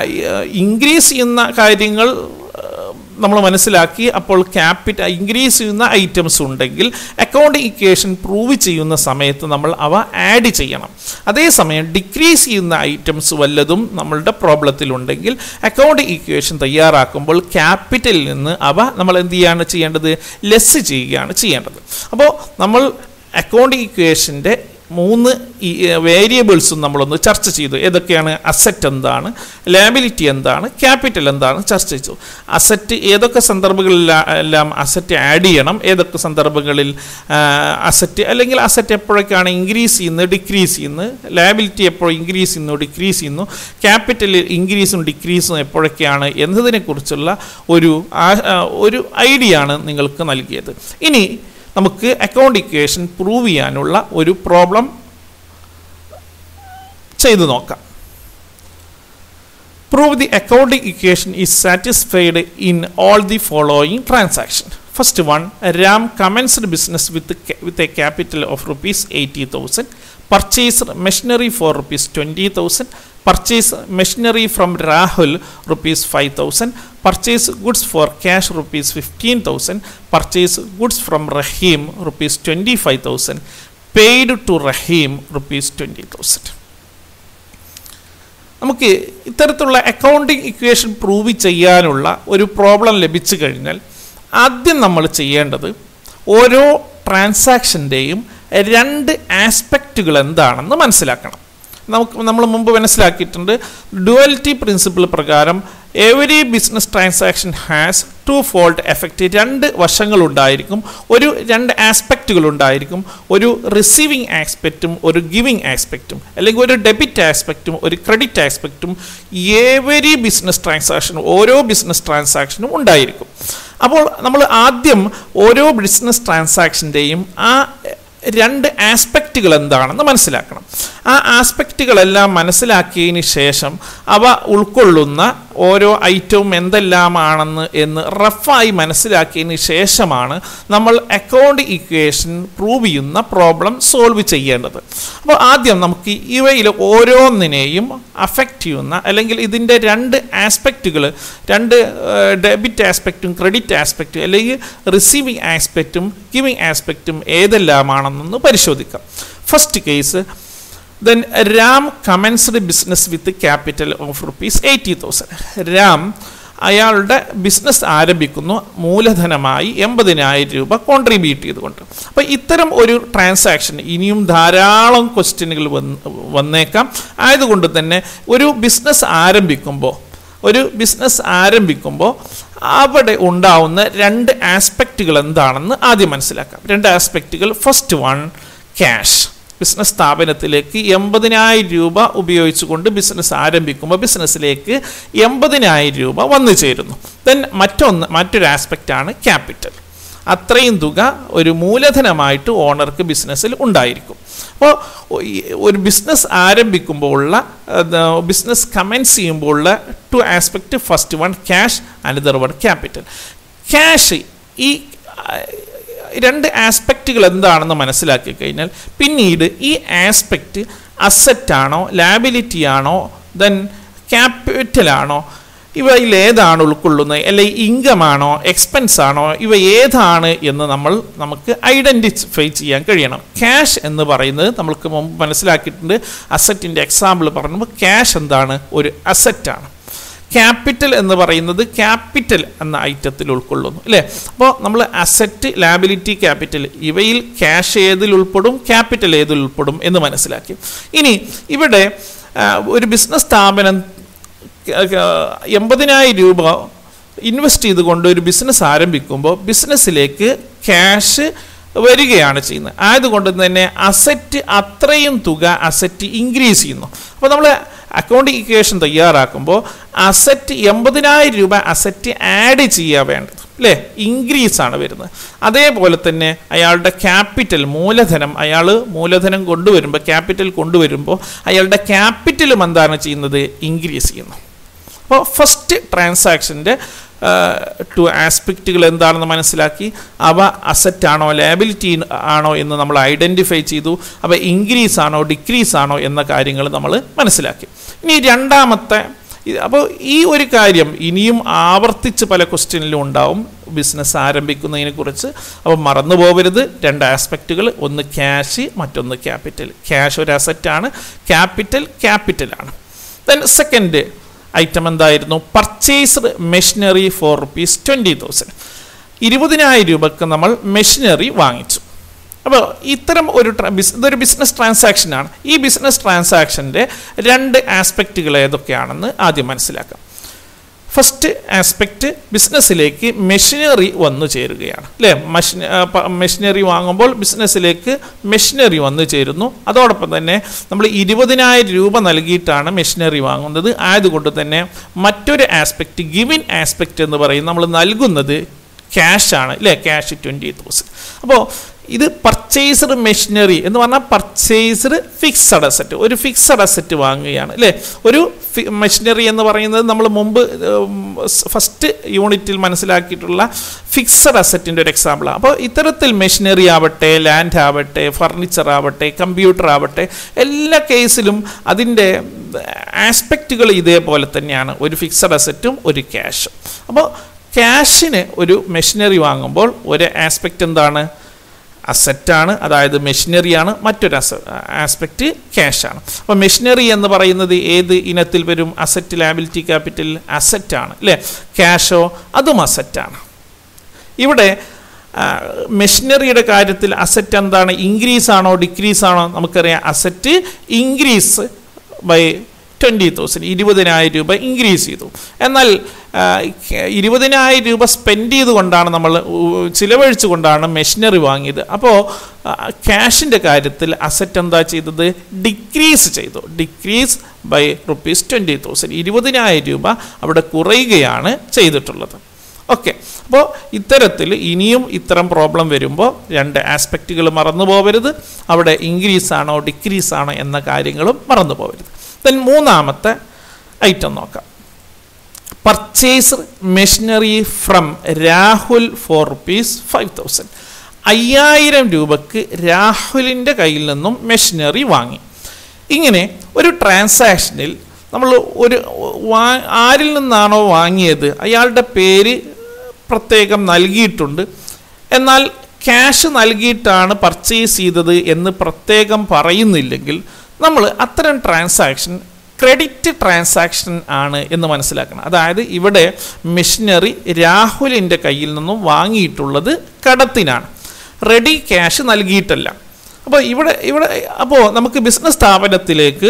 ഇൻക്രീസ് ചെയ്യുന്ന കാര്യങ്ങൾ നമ്മൾ മനസ്സിലാക്കി അപ്പോൾ ക്യാപിറ്റൽ ഇൻക്രീസ് ചെയ്യുന്ന ഐറ്റംസ് ഉണ്ടെങ്കിൽ അക്കൗണ്ട് ഇക്വേഷൻ പ്രൂവ് ചെയ്യുന്ന സമയത്ത് നമ്മൾ അവ ആഡ് ചെയ്യണം അതേസമയം ഡിക്രീസ് ചെയ്യുന്ന ഐറ്റംസ് വല്ലതും നമ്മളുടെ പ്രോബ്ലത്തിലുണ്ടെങ്കിൽ അക്കൗണ്ട് ഇക്വേഷൻ തയ്യാറാക്കുമ്പോൾ ക്യാപിറ്റലിൽ നിന്ന് അവ നമ്മൾ എന്ത് ചെയ്യാണ് ചെയ്യേണ്ടത് ലെസ് ചെയ്യുകയാണ് ചെയ്യേണ്ടത് അപ്പോൾ നമ്മൾ അക്കൗണ്ട് ഇക്വേഷൻ്റെ മൂന്ന് വേരിയബിൾസും നമ്മളൊന്ന് ചർച്ച ചെയ്തു ഏതൊക്കെയാണ് അസറ്റ് എന്താണ് ലാബിലിറ്റി എന്താണ് ക്യാപിറ്റൽ എന്താണ് ചർച്ച ചെയ്തു അസറ്റ് ഏതൊക്കെ സന്ദർഭങ്ങളിൽ എല്ലാം അസറ്റ് ആഡ് ചെയ്യണം ഏതൊക്കെ സന്ദർഭങ്ങളിൽ അസറ്റ് അല്ലെങ്കിൽ അസറ്റ് എപ്പോഴൊക്കെയാണ് ഇൻക്രീസ് ചെയ്യുന്നത് ഡിക്രീസ് ചെയ്യുന്നത് ലാബിലിറ്റി എപ്പോൾ ഇൻക്രീസ് ചെയ്യുന്നു ഡിക്രീസ് ചെയ്യുന്നു ക്യാപിറ്റൽ ഇൻക്രീസും ഡിക്രീസും എപ്പോഴൊക്കെയാണ് എന്നതിനെക്കുറിച്ചുള്ള ഒരു ആ- ആ, ഒരു ഐഡിയ ആണ് നിങ്ങൾക്ക് നൽകിയത് ഇനി നമുക്ക് അക്കൗണ്ട് ഇക്വേഷൻ പ്രൂവ് ചെയ്യാനുള്ള ഒരു പ്രോബ്ലം ചെയ്തു നോക്കാം prove the accounting equation is satisfied in all the following transaction first one Ram commenced business with with a capital of rupees eighty thousand purchase machinery for rupees twenty thousand purchase machinery from Rahul rupees five thousand purchase goods for cash rupees fifteen thousand purchase goods from Rahim rupees twenty five thousand paid to Rahim rupees twenty thousand നമുക്ക് ഇത്തരത്തിലുള്ള accounting equation prove ചെയ്യാനുള്ള ഒരു problem ലഭിച്ചു കഴിഞ്ഞാൽ ആദ്യം നമ്മൾ ചെയ്യേണ്ടത് ഓരോ ട്രാൻസാക്ഷൻ്റെയും രണ്ട് ആസ്പെക്റ്റുകൾ എന്താണെന്ന് മനസ്സിലാക്കണം നമുക്ക് നമ്മൾ മുമ്പ് മനസ്സിലാക്കിയിട്ടുണ്ട് ഡുവലിറ്റി പ്രിൻസിപ്പിൾ പ്രകാരം every business transaction has two fold effect രണ്ട് വശങ്ങളുണ്ടായിരിക്കും ഒരു രണ്ട് ആസ്പെക്റ്റുകൾ ഉണ്ടായിരിക്കും ഒരു റിസീവിങ് ആസ്പെക്റ്റും ഒരു ഗിവിങ് ആസ്പെക്റ്റും അല്ലെങ്കിൽ ഒരു ഡെബിറ്റ് ആസ്പെക്റ്റും ഒരു ക്രെഡിറ്റ് ആസ്പെക്റ്റും എവരി ബിസിനസ് ട്രാൻസാക്ഷനും ഓരോ ബിസിനസ് ട്രാൻസാക്ഷനും ഉണ്ടായിരിക്കും അപ്പോൾ നമ്മൾ ആദ്യം ഓരോ ബിസിനസ് ട്രാൻസാക്ഷൻ്റെയും ആ രണ്ട് ആസ്പെക്റ്റുകൾ എന്താണെന്ന് മനസ്സിലാക്കണം ആ ആസ്പെക്റ്റുകളെല്ലാം മനസ്സിലാക്കിയതിന് ശേഷം അവ ഉൾക്കൊള്ളുന്ന ഓരോ ഐറ്റവും എന്തെല്ലാമാണെന്ന് എന്ന് റഫായി മനസ്സിലാക്കിയതിന് ശേഷമാണ് നമ്മൾ അക്കൗണ്ട് ഇക്വേഷൻ പ്രൂവ് ചെയ്യുന്ന പ്രോബ്ലം സോൾവ് ചെയ്യേണ്ടത് അപ്പോൾ ആദ്യം നമുക്ക് ഇവയിൽ ഓരോന്നിനെയും അഫക്റ്റ് ചെയ്യുന്ന അല്ലെങ്കിൽ ഇതിൻ്റെ രണ്ട് ആസ്പെക്റ്റുകൾ രണ്ട് ഡെബിറ്റ് ആസ്പെക്റ്റും ക്രെഡിറ്റ് ആസ്പെക്റ്റും അല്ലെങ്കിൽ റിസീവിങ് ആസ്പെക്റ്റും ഗിവിങ് ആസ്പെക്റ്റും ഏതെല്ലാമാണെന്നൊന്ന് പരിശോധിക്കാം first case then Ram commenced business with capital of rupees eighty thousand Ram അയാളുടെ ബിസിനസ് ആരംഭിക്കുന്നു മൂലധനമായി എൺപതിനായിരം രൂപ കോൺട്രിബ്യൂട്ട് ചെയ്തുകൊണ്ട് അപ്പോൾ ഇത്തരം ഒരു ട്രാൻസാക്ഷൻ ഇനിയും ധാരാളം ക്വസ്റ്റ്യനുകൾ വന്ന് വന്നേക്കാം ആയതുകൊണ്ട് തന്നെ ഒരു ബിസിനസ് ആരംഭിക്കുമ്പോൾ ഒരു ബിസിനസ് ആരംഭിക്കുമ്പോൾ അവിടെ ഉണ്ടാവുന്ന രണ്ട് ആസ്പെക്റ്റുകൾ എന്താണെന്ന് ആദ്യം മനസ്സിലാക്കാം രണ്ട് ആസ്പെക്റ്റുകൾ ഫസ്റ്റ് വൺ ക്യാഷ് ബിസിനസ് സ്ഥാപനത്തിലേക്ക് എൺപതിനായിരം രൂപ ഉപയോഗിച്ചുകൊണ്ട് ബിസിനസ് ആരംഭിക്കുമ്പോൾ ബിസിനസ്സിലേക്ക് എൺപതിനായിരം രൂപ വന്നു ചേരുന്നു ദെൻ മറ്റൊന്ന് മറ്റൊരു ആസ്പെക്റ്റാണ് ക്യാപിറ്റൽ അത്രയും തുക ഒരു മൂലധനമായിട്ട് ഓണർക്ക് ബിസിനസ്സിൽ ഉണ്ടായിരിക്കും അപ്പോൾ ഒരു ബിസിനസ് ആരംഭിക്കുമ്പോൾ ഉള്ള ബിസിനസ് കമൻസ് ചെയ്യുമ്പോൾ ഉള്ള two aspect first one cash another one capital cash ഈ രണ്ട് ആസ്പെക്റ്റുകൾ എന്താണെന്ന് മനസ്സിലാക്കി കഴിഞ്ഞാൽ പിന്നീട് ഈ ആസ്പെക്റ്റ് അസറ്റാണോ ലാബിലിറ്റി ആണോ ദെൻ ക്യാപിറ്റലാണോ ഇവയിൽ ഏതാണ് ഉൾക്കൊള്ളുന്നത് അല്ലെങ്കിൽ ഇൻകം ആണോ എക്സ്പെൻസ് ആണോ ഇവ ഏതാണ് എന്ന് നമ്മൾ നമുക്ക് ഐഡൻറ്റിഫൈ ചെയ്യാൻ കഴിയണം ക്യാഷ് എന്ന് പറയുന്നത് നമ്മൾക്ക് മുമ്പ് മനസ്സിലാക്കിയിട്ടുണ്ട് അസറ്റിൻ്റെ എക്സാമ്പിൾ പറയുമ്പോൾ ക്യാഷ് എന്താണ് ഒരു അസറ്റാണ് ക്യാപിറ്റൽ എന്ന് പറയുന്നത് ക്യാപിറ്റൽ എന്ന ഐറ്റത്തിൽ ഉൾക്കൊള്ളുന്നു അല്ലേ അപ്പോൾ നമ്മൾ അസറ്റ് ലാബിലിറ്റി ക്യാപിറ്റൽ ഇവയിൽ ക്യാഷ് ഏതിൽ ഉൾപ്പെടും ക്യാപിറ്റൽ ഏതിൽ ഉൾപ്പെടും എന്ന് മനസ്സിലാക്കി ഇനി ഇവിടെ ഒരു ബിസിനസ് സ്ഥാപനം എൺപതിനായിരം രൂപ ഇൻവെസ്റ്റ് ചെയ്തുകൊണ്ട് ഒരു ബിസിനസ് ആരംഭിക്കുമ്പോൾ ബിസിനസ്സിലേക്ക് ക്യാഷ് വരികയാണ് ചെയ്യുന്നത് ആയതുകൊണ്ട് തന്നെ അസറ്റ് അത്രയും തുക അസറ്റ് ഇൻക്രീസ് ചെയ്യുന്നു അപ്പോൾ നമ്മൾ അക്കൗണ്ട് ഇക്വേഷൻ തയ്യാറാക്കുമ്പോൾ അസറ്റ് എൺപതിനായിരം രൂപ അസറ്റ് ആഡ് ചെയ്യുക വേണ്ടത് അല്ലേ ഇൻക്രീസ് ആണ് വരുന്നത് അതേപോലെ തന്നെ അയാളുടെ ക്യാപിറ്റൽ മൂലധനം അയാൾ മൂലധനം കൊണ്ടുവരുമ്പോൾ ക്യാപിറ്റൽ കൊണ്ടുവരുമ്പോൾ അയാളുടെ ക്യാപിറ്റലും എന്താണ് ചെയ്യുന്നത് ഇൻക്രീസ് ചെയ്യുന്നു അപ്പോൾ ഫസ്റ്റ് ട്രാൻസാക്ഷൻ്റെ ടു ആസ്പെക്റ്റുകൾ എന്താണെന്ന് മനസ്സിലാക്കി അവ അസറ്റ് ആണോ ലാബിലിറ്റി ആണോ എന്ന് നമ്മൾ ഐഡൻറ്റിഫൈ ചെയ്തു അവ ഇൻക്രീസ് ആണോ ഡിക്രീസ് ആണോ എന്ന കാര്യങ്ങൾ നമ്മൾ മനസ്സിലാക്കി ഇനി രണ്ടാമത്തെ അപ്പോൾ ഈ ഒരു കാര്യം ഇനിയും ആവർത്തിച്ച് പല ക്വസ്റ്റ്യനിലും ഉണ്ടാവും ബിസിനസ് ആരംഭിക്കുന്നതിനെ കുറിച്ച് അപ്പോൾ മറന്നു പോകരുത് രണ്ട് ആസ്പെക്റ്റുകൾ ഒന്ന് ക്യാഷ് മറ്റൊന്ന് ക്യാപിറ്റൽ ക്യാഷ് ഒരു അസറ്റാണ് ക്യാപിറ്റൽ ക്യാപിറ്റലാണ് ദെൻ സെക്കൻഡ് ഐറ്റം എന്തായിരുന്നു purchased machinery for rupees twenty thousand ഇരുപതിനായിരം രൂപക്ക് നമ്മൾ മെഷീനറി വാങ്ങിച്ചു അപ്പോൾ ഇത്തരം ഒരു ഇതൊരു ബിസിനസ് ട്രാൻസാക്ഷനാണ് ഈ ബിസിനസ് ട്രാൻസാക്ഷൻ്റെ രണ്ട് ആസ്പെക്റ്റുകൾ ഏതൊക്കെയാണെന്ന് ആദ്യം മനസ്സിലാക്കാം ഫസ്റ്റ് ആസ്പെക്റ്റ് ബിസിനസ്സിലേക്ക് മെഷീനറി വന്നു ചേരുകയാണ് അല്ലേ മെഷീൻ മെഷീനറി വാങ്ങുമ്പോൾ ബിസിനസ്സിലേക്ക് മെഷീനറി വന്നു ചേരുന്നു അതോടൊപ്പം തന്നെ നമ്മൾ ഇരുപതിനായിരം രൂപ നൽകിയിട്ടാണ് മെഷീനറി വാങ്ങുന്നത് ആയതുകൊണ്ട് തന്നെ മറ്റൊരു ആസ്പെക്റ്റ് ഗിവിൻ ആസ്പെക്റ്റ് എന്ന് പറയും നമ്മൾ നൽകുന്നത് ക്യാഷാണ് അല്ലേ ക്യാഷ് ട്വൻറ്റി തൗസൻഡ് അപ്പോൾ ഇത് പർച്ചേസ്ഡ് മെഷീനറി എന്ന് പറഞ്ഞാൽ പർച്ചേസ്ഡ് ഫിക്സഡ് അസറ്റ് ഒരു ഫിക്സഡ് അസറ്റ് വാങ്ങുകയാണ് അല്ലേ ഒരു മെഷീനറി എന്ന് പറയുന്നത് നമ്മൾ മുമ്പ് ഫസ്റ്റ് യൂണിറ്റിൽ മനസ്സിലാക്കിയിട്ടുള്ള ഫിക്സഡ് അസറ്റിൻ്റെ ഒരു എക്സാമ്പിളാണ് അപ്പോൾ ഇത്തരത്തിൽ മെഷീനറി ആവട്ടെ ലാൻഡ് ആവട്ടെ ഫർണിച്ചർ ആവട്ടെ കമ്പ്യൂട്ടർ ആവട്ടെ എല്ലാ കേസിലും അതിൻ്റെ ആസ്പെക്റ്റുകൾ ഇതേപോലെ തന്നെയാണ് ഒരു ഫിക്സഡ് അസറ്റും ഒരു ക്യാഷും അപ്പോൾ ക്യാഷിന് ഒരു മെഷീനറി വാങ്ങുമ്പോൾ ഒരു ആസ്പെക്റ്റ് എന്താണ് അസറ്റാണ് അതായത് മെഷീനറിയാണ് മറ്റൊരു അസ ആസ്പെക്റ്റ് ക്യാഷാണ് അപ്പോൾ മെഷീനറി എന്ന് പറയുന്നത് ഏത് ഇനത്തിൽ വരും അസറ്റ് ലാബിലിറ്റി ക്യാപിറ്റൽ അസറ്റാണ് അല്ലേ ക്യാഷോ അതും അസറ്റാണ് ഇവിടെ മെഷീനറിയുടെ കാര്യത്തിൽ അസറ്റ് എന്താണ് ഇൻക്രീസ് ആണോ ഡിക്രീസ് ആണോ നമുക്കറിയാം asset increase by twenty thousand ഇരുപതിനായിരം രൂപ ഇൻക്രീസ് ചെയ്തു എന്നാൽ ഇരുപതിനായിരം രൂപ സ്പെൻഡ് ചെയ്തുകൊണ്ടാണ് നമ്മൾ ചിലവഴിച്ചു കൊണ്ടാണ് മെഷീനറി വാങ്ങിയത് അപ്പോൾ ക്യാഷിൻ്റെ കാര്യത്തിൽ അസറ്റ് എന്താ ചെയ്തത് ഡിക്രീസ് ചെയ്തു decrease by rupees twenty thousand ഇരുപതിനായിരം രൂപ അവിടെ കുറയുകയാണ് ചെയ്തിട്ടുള്ളത് ഓക്കെ അപ്പോൾ ഇത്തരത്തിൽ ഇനിയും ഇത്തരം പ്രോബ്ലം വരുമ്പോൾ രണ്ട് ആസ്പെക്റ്റുകൾ മറന്നു പോകരുത് അവിടെ ഇൻക്രീസ് ആണോ ഡിക്രീസ് ആണോ എന്ന കാര്യങ്ങളും മറന്നു പോകരുത് ദെൻ മൂന്നാമത്തെ ഐറ്റം നോക്കാം purchase machinery from Rahul for rupees five thousand അയ്യായിരം രൂപക്ക് രാഹുലിൻ്റെ കയ്യിൽ നിന്നും മെഷീനറി വാങ്ങി ഇങ്ങനെ ഒരു ട്രാൻസാക്ഷനിൽ നമ്മൾ ഒരു വാ ആരിൽ നിന്നാണോ വാങ്ങിയത് അയാളുടെ പേര് പ്രത്യേകം നൽകിയിട്ടുണ്ട് എന്നാൽ ക്യാഷ് നൽകിയിട്ടാണ് പർച്ചേസ് ചെയ്തത് എന്ന് പ്രത്യേകം പറയുന്നില്ലെങ്കിൽ നമ്മൾ അത്തരം ട്രാൻസാക്ഷൻ ക്രെഡിറ്റ് ട്രാൻസാക്ഷൻ ആണ് എന്ന് മനസ്സിലാക്കണം അതായത് ഇവിടെ മെഷീനറി രാഹുലിൻ്റെ കയ്യിൽ നിന്നും വാങ്ങിയിട്ടുള്ളത് കടത്തിനാണ് റെഡി ക്യാഷ് നൽകിയിട്ടല്ല അപ്പോൾ ഇവിടെ ഇവിടെ അപ്പോൾ നമുക്ക് ബിസിനസ് സ്ഥാപനത്തിലേക്ക്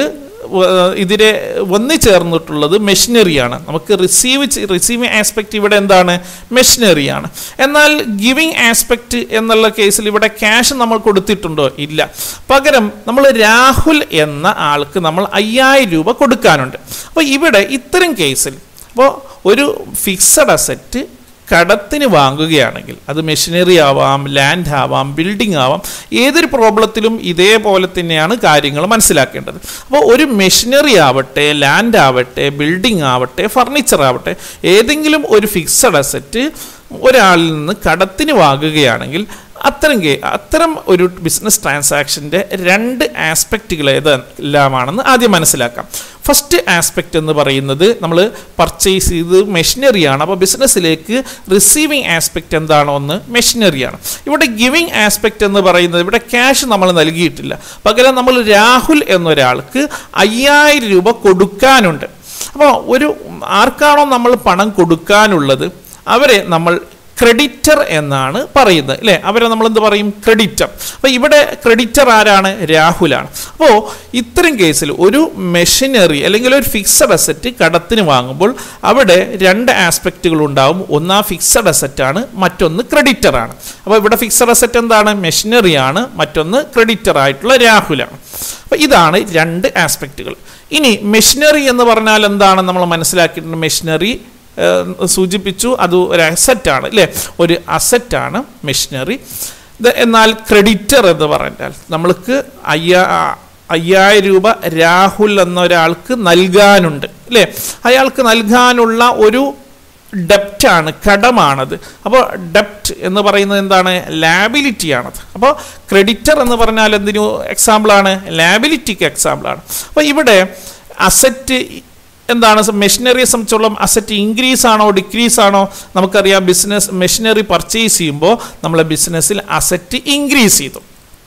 ഇതിനെ വന്നു ചേർന്നിട്ടുള്ളത് മെഷീനറിയാണ് നമുക്ക് റിസീവ് റിസീവിങ് ആസ്പെക്റ്റ് ഇവിടെ എന്താണ് മെഷീനറിയാണ് എന്നാൽ ഗിവിങ് ആസ്പെക്റ്റ് എന്നുള്ള കേസിൽ ഇവിടെ ക്യാഷ് നമ്മൾ കൊടുത്തിട്ടുണ്ടോ ഇല്ല പകരം നമ്മൾ രാഹുൽ എന്ന ആൾക്ക് നമ്മൾ അയ്യായിരം രൂപ കൊടുക്കാനുണ്ട് അപ്പോൾ ഇവിടെ ഇത്തരം കേസിൽ അപ്പോൾ ഒരു ഫിക്സഡ് അസറ്റ് കടത്തിന് വാങ്ങുകയാണെങ്കിൽ അത് മെഷീനറി ആവാം ലാൻഡ് ആവാം ബിൽഡിംഗ് ആവാം ഏതൊരു പ്രോബ്ലത്തിലും ഇതേപോലെ തന്നെയാണ് കാര്യങ്ങൾ മനസ്സിലാക്കേണ്ടത് അപ്പോൾ ഒരു മെഷീനറി ആവട്ടെ ലാൻഡ് ആവട്ടെ ബിൽഡിംഗ് ആവട്ടെ ഫർണിച്ചർ ആവട്ടെ ഏതെങ്കിലും ഒരു ഫിക്സഡ് അസറ്റ് ഒരാളിൽ നിന്ന് കടത്തിന് വാങ്ങുകയാണെങ്കിൽ അത്തരം കേ അത്തരം ഒരു ബിസിനസ് ട്രാൻസാക്ഷൻ്റെ രണ്ട് ആസ്പെക്റ്റുകൾ ഏതെല്ലാമാണെന്ന് ആദ്യം മനസ്സിലാക്കാം ഫസ്റ്റ് ആസ്പെക്റ്റ് എന്ന് പറയുന്നത് നമ്മൾ പർച്ചേസ് ചെയ്ത് മെഷീനറിയാണ് അപ്പോൾ ബിസിനസ്സിലേക്ക് റിസീവിങ് ആസ്പെക്റ്റ് എന്താണോ ഒന്ന് മെഷീനറിയാണ് ഇവിടെ ഗിവിങ് ആസ്പെക്റ്റ് എന്ന് പറയുന്നത് ഇവിടെ ക്യാഷ് നമ്മൾ നൽകിയിട്ടില്ല പകരം നമ്മൾ രാഹുൽ എന്നൊരാൾക്ക് അയ്യായിരം രൂപ കൊടുക്കാനുണ്ട് അപ്പോൾ ഒരു ആർക്കാണോ നമ്മൾ പണം കൊടുക്കാനുള്ളത് അവരെ നമ്മൾ ക്രെഡിറ്റർ എന്നാണ് പറയുന്നത് അല്ലേ അവരെ നമ്മൾ എന്ത് പറയും ക്രെഡിറ്റർ അപ്പോൾ ഇവിടെ ക്രെഡിറ്റർ ആരാണ് രാഹുലാണ് അപ്പോൾ ഇത്തരം കേസിൽ ഒരു മെഷീനറി അല്ലെങ്കിൽ ഒരു ഫിക്സഡ് അസറ്റ് കടത്തിന് വാങ്ങുമ്പോൾ അവിടെ രണ്ട് ആസ്പെക്റ്റുകൾ ഉണ്ടാവും ഒന്ന് ആ ഫിക്സഡ് അസറ്റാണ് മറ്റൊന്ന് ക്രെഡിറ്റർ ആണ് അപ്പോൾ ഇവിടെ ഫിക്സഡ് അസറ്റ് എന്താണ് മെഷീനറിയാണ് മറ്റൊന്ന് ക്രെഡിറ്റർ ആയിട്ടുള്ള രാഹുലാണ് അപ്പോൾ ഇതാണ് രണ്ട് ആസ്പെക്റ്റുകൾ ഇനി മെഷീനറി എന്ന് പറഞ്ഞാൽ എന്താണ് നമ്മൾ മനസ്സിലാക്കിയിട്ടുണ്ട് മെഷീനറി സൂചിപ്പിച്ചു അത് ഒരു അസറ്റാണ് അല്ലേ ഒരു അസറ്റാണ് മെഷീനറി എന്നാൽ ക്രെഡിറ്റർ എന്ന് പറഞ്ഞാൽ നമ്മൾക്ക് അയ്യാ അയ്യായിരം രൂപ രാഹുൽ എന്ന ഒരാൾക്ക് നൽകാനുണ്ട് അല്ലേ അയാൾക്ക് നൽകാനുള്ള ഒരു ഡെപ്റ്റാണ് കടമാണത് അപ്പോൾ ഡെപ്റ്റ് എന്ന് പറയുന്നത് എന്താണ് ലാബിലിറ്റിയാണത് അപ്പോൾ ക്രെഡിറ്റർ എന്ന് പറഞ്ഞാൽ എന്തിനു എക്സാമ്പിളാണ് ലാബിലിറ്റിക്ക് എക്സാമ്പിളാണ് അപ്പോൾ ഇവിടെ അസറ്റ് എന്താണ് മെഷീനറിയെ സംബന്ധിച്ചോളം അസറ്റ് ഇൻക്രീസ് ആണോ ഡിക്രീസ് ആണോ നമുക്കറിയാം ബിസിനസ് മെഷീനറി പർച്ചേസ് ചെയ്യുമ്പോൾ നമ്മളെ ബിസിനസ്സിൽ അസറ്റ് ഇൻക്രീസ് ചെയ്തു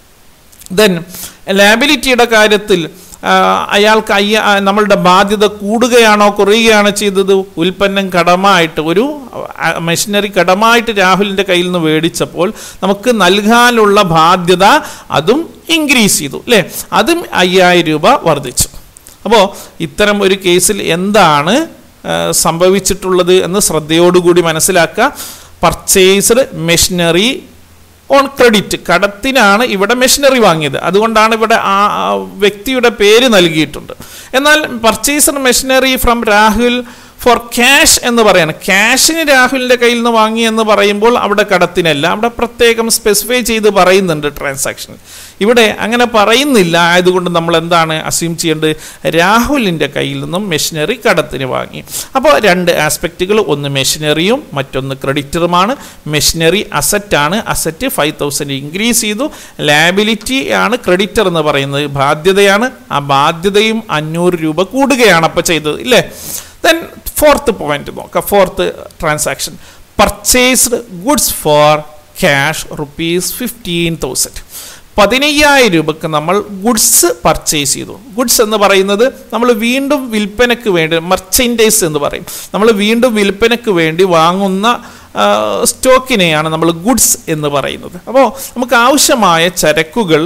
ദെൻ ലാബിലിറ്റിയുടെ കാര്യത്തിൽ അയാൾക്ക് അയ്യ നമ്മളുടെ ബാധ്യത കൂടുകയാണോ കുറയുകയാണോ ചെയ്തത് ഉൽപ്പന്നം കടമായിട്ട് ഒരു മെഷീനറി കടമായിട്ട് രാഹുലിൻ്റെ കയ്യിൽ നിന്ന് മേടിച്ചപ്പോൾ നമുക്ക് നൽകാനുള്ള ബാധ്യത അതും ഇൻക്രീസ് ചെയ്തു അല്ലേ അതും അയ്യായിരം രൂപ വർദ്ധിച്ചു അപ്പോൾ ഇത്തരം ഒരു കേസിൽ എന്താണ് സംഭവിച്ചിട്ടുള്ളത് എന്ന് ശ്രദ്ധയോടുകൂടി മനസ്സിലാക്കുക പർച്ചേസ്ഡ് മെഷീനറി ഓൺ ക്രെഡിറ്റ് കടത്തിനാണ് ഇവിടെ മെഷീനറി വാങ്ങിയത് അതുകൊണ്ടാണ് ഇവിടെ ആ വ്യക്തിയുടെ പേര് നൽകിയിട്ടുണ്ട് എന്നാൽ purchased machinery from Rahul for cash എന്ന് പറയാണ് ക്യാഷിന് രാഹുലിൻ്റെ കയ്യിൽ നിന്ന് വാങ്ങി എന്ന് പറയുമ്പോൾ അവിടെ കടത്തിനല്ല അവിടെ പ്രത്യേകം സ്പെസിഫൈ ചെയ്ത് പറയുന്നുണ്ട് ട്രാൻസാക്ഷൻ ഇവിടെ അങ്ങനെ പറയുന്നില്ല ആയതുകൊണ്ട് നമ്മൾ എന്താണ് അസ്യൂം ചെയ്യേണ്ടത് രാഹുലിൻ്റെ കയ്യിൽ നിന്നും മെഷീനറി കടത്തിന് വാങ്ങി അപ്പോൾ രണ്ട് ആസ്പെക്റ്റുകൾ ഒന്ന് മെഷീനറിയും മറ്റൊന്ന് ക്രെഡിറ്ററുമാണ് മെഷീനറി അസറ്റാണ് അസറ്റ് ഫൈവ് തൗസൻഡ് ഇൻക്രീസ് ചെയ്തു ലാബിലിറ്റി ആണ് ക്രെഡിറ്റർ എന്ന് പറയുന്നത് ബാധ്യതയാണ് ആ ബാധ്യതയും അഞ്ഞൂറ് രൂപ കൂടുകയാണ് അപ്പോൾ ചെയ്തത് ഇല്ലേ ദെൻ ഫോർത്ത് പോയിന്റ് നോക്കാം fourth transaction purchased goods for cash rupees fifteen thousand പതിനയ്യായിരം രൂപക്ക് നമ്മൾ ഗുഡ്സ് പർച്ചേസ് ചെയ്തു ഗുഡ്സ് എന്ന് പറയുന്നത് നമ്മൾ വീണ്ടും വിൽപ്പനയ്ക്ക് വേണ്ടി മർച്ചൻറ്റൈസ് എന്ന് പറയും നമ്മൾ വീണ്ടും വിൽപ്പനയ്ക്ക് വേണ്ടി വാങ്ങുന്ന സ്റ്റോക്കിനെയാണ് നമ്മൾ ഗുഡ്സ് എന്ന് പറയുന്നത് അപ്പോൾ നമുക്ക് ആവശ്യമായ ചരക്കുകൾ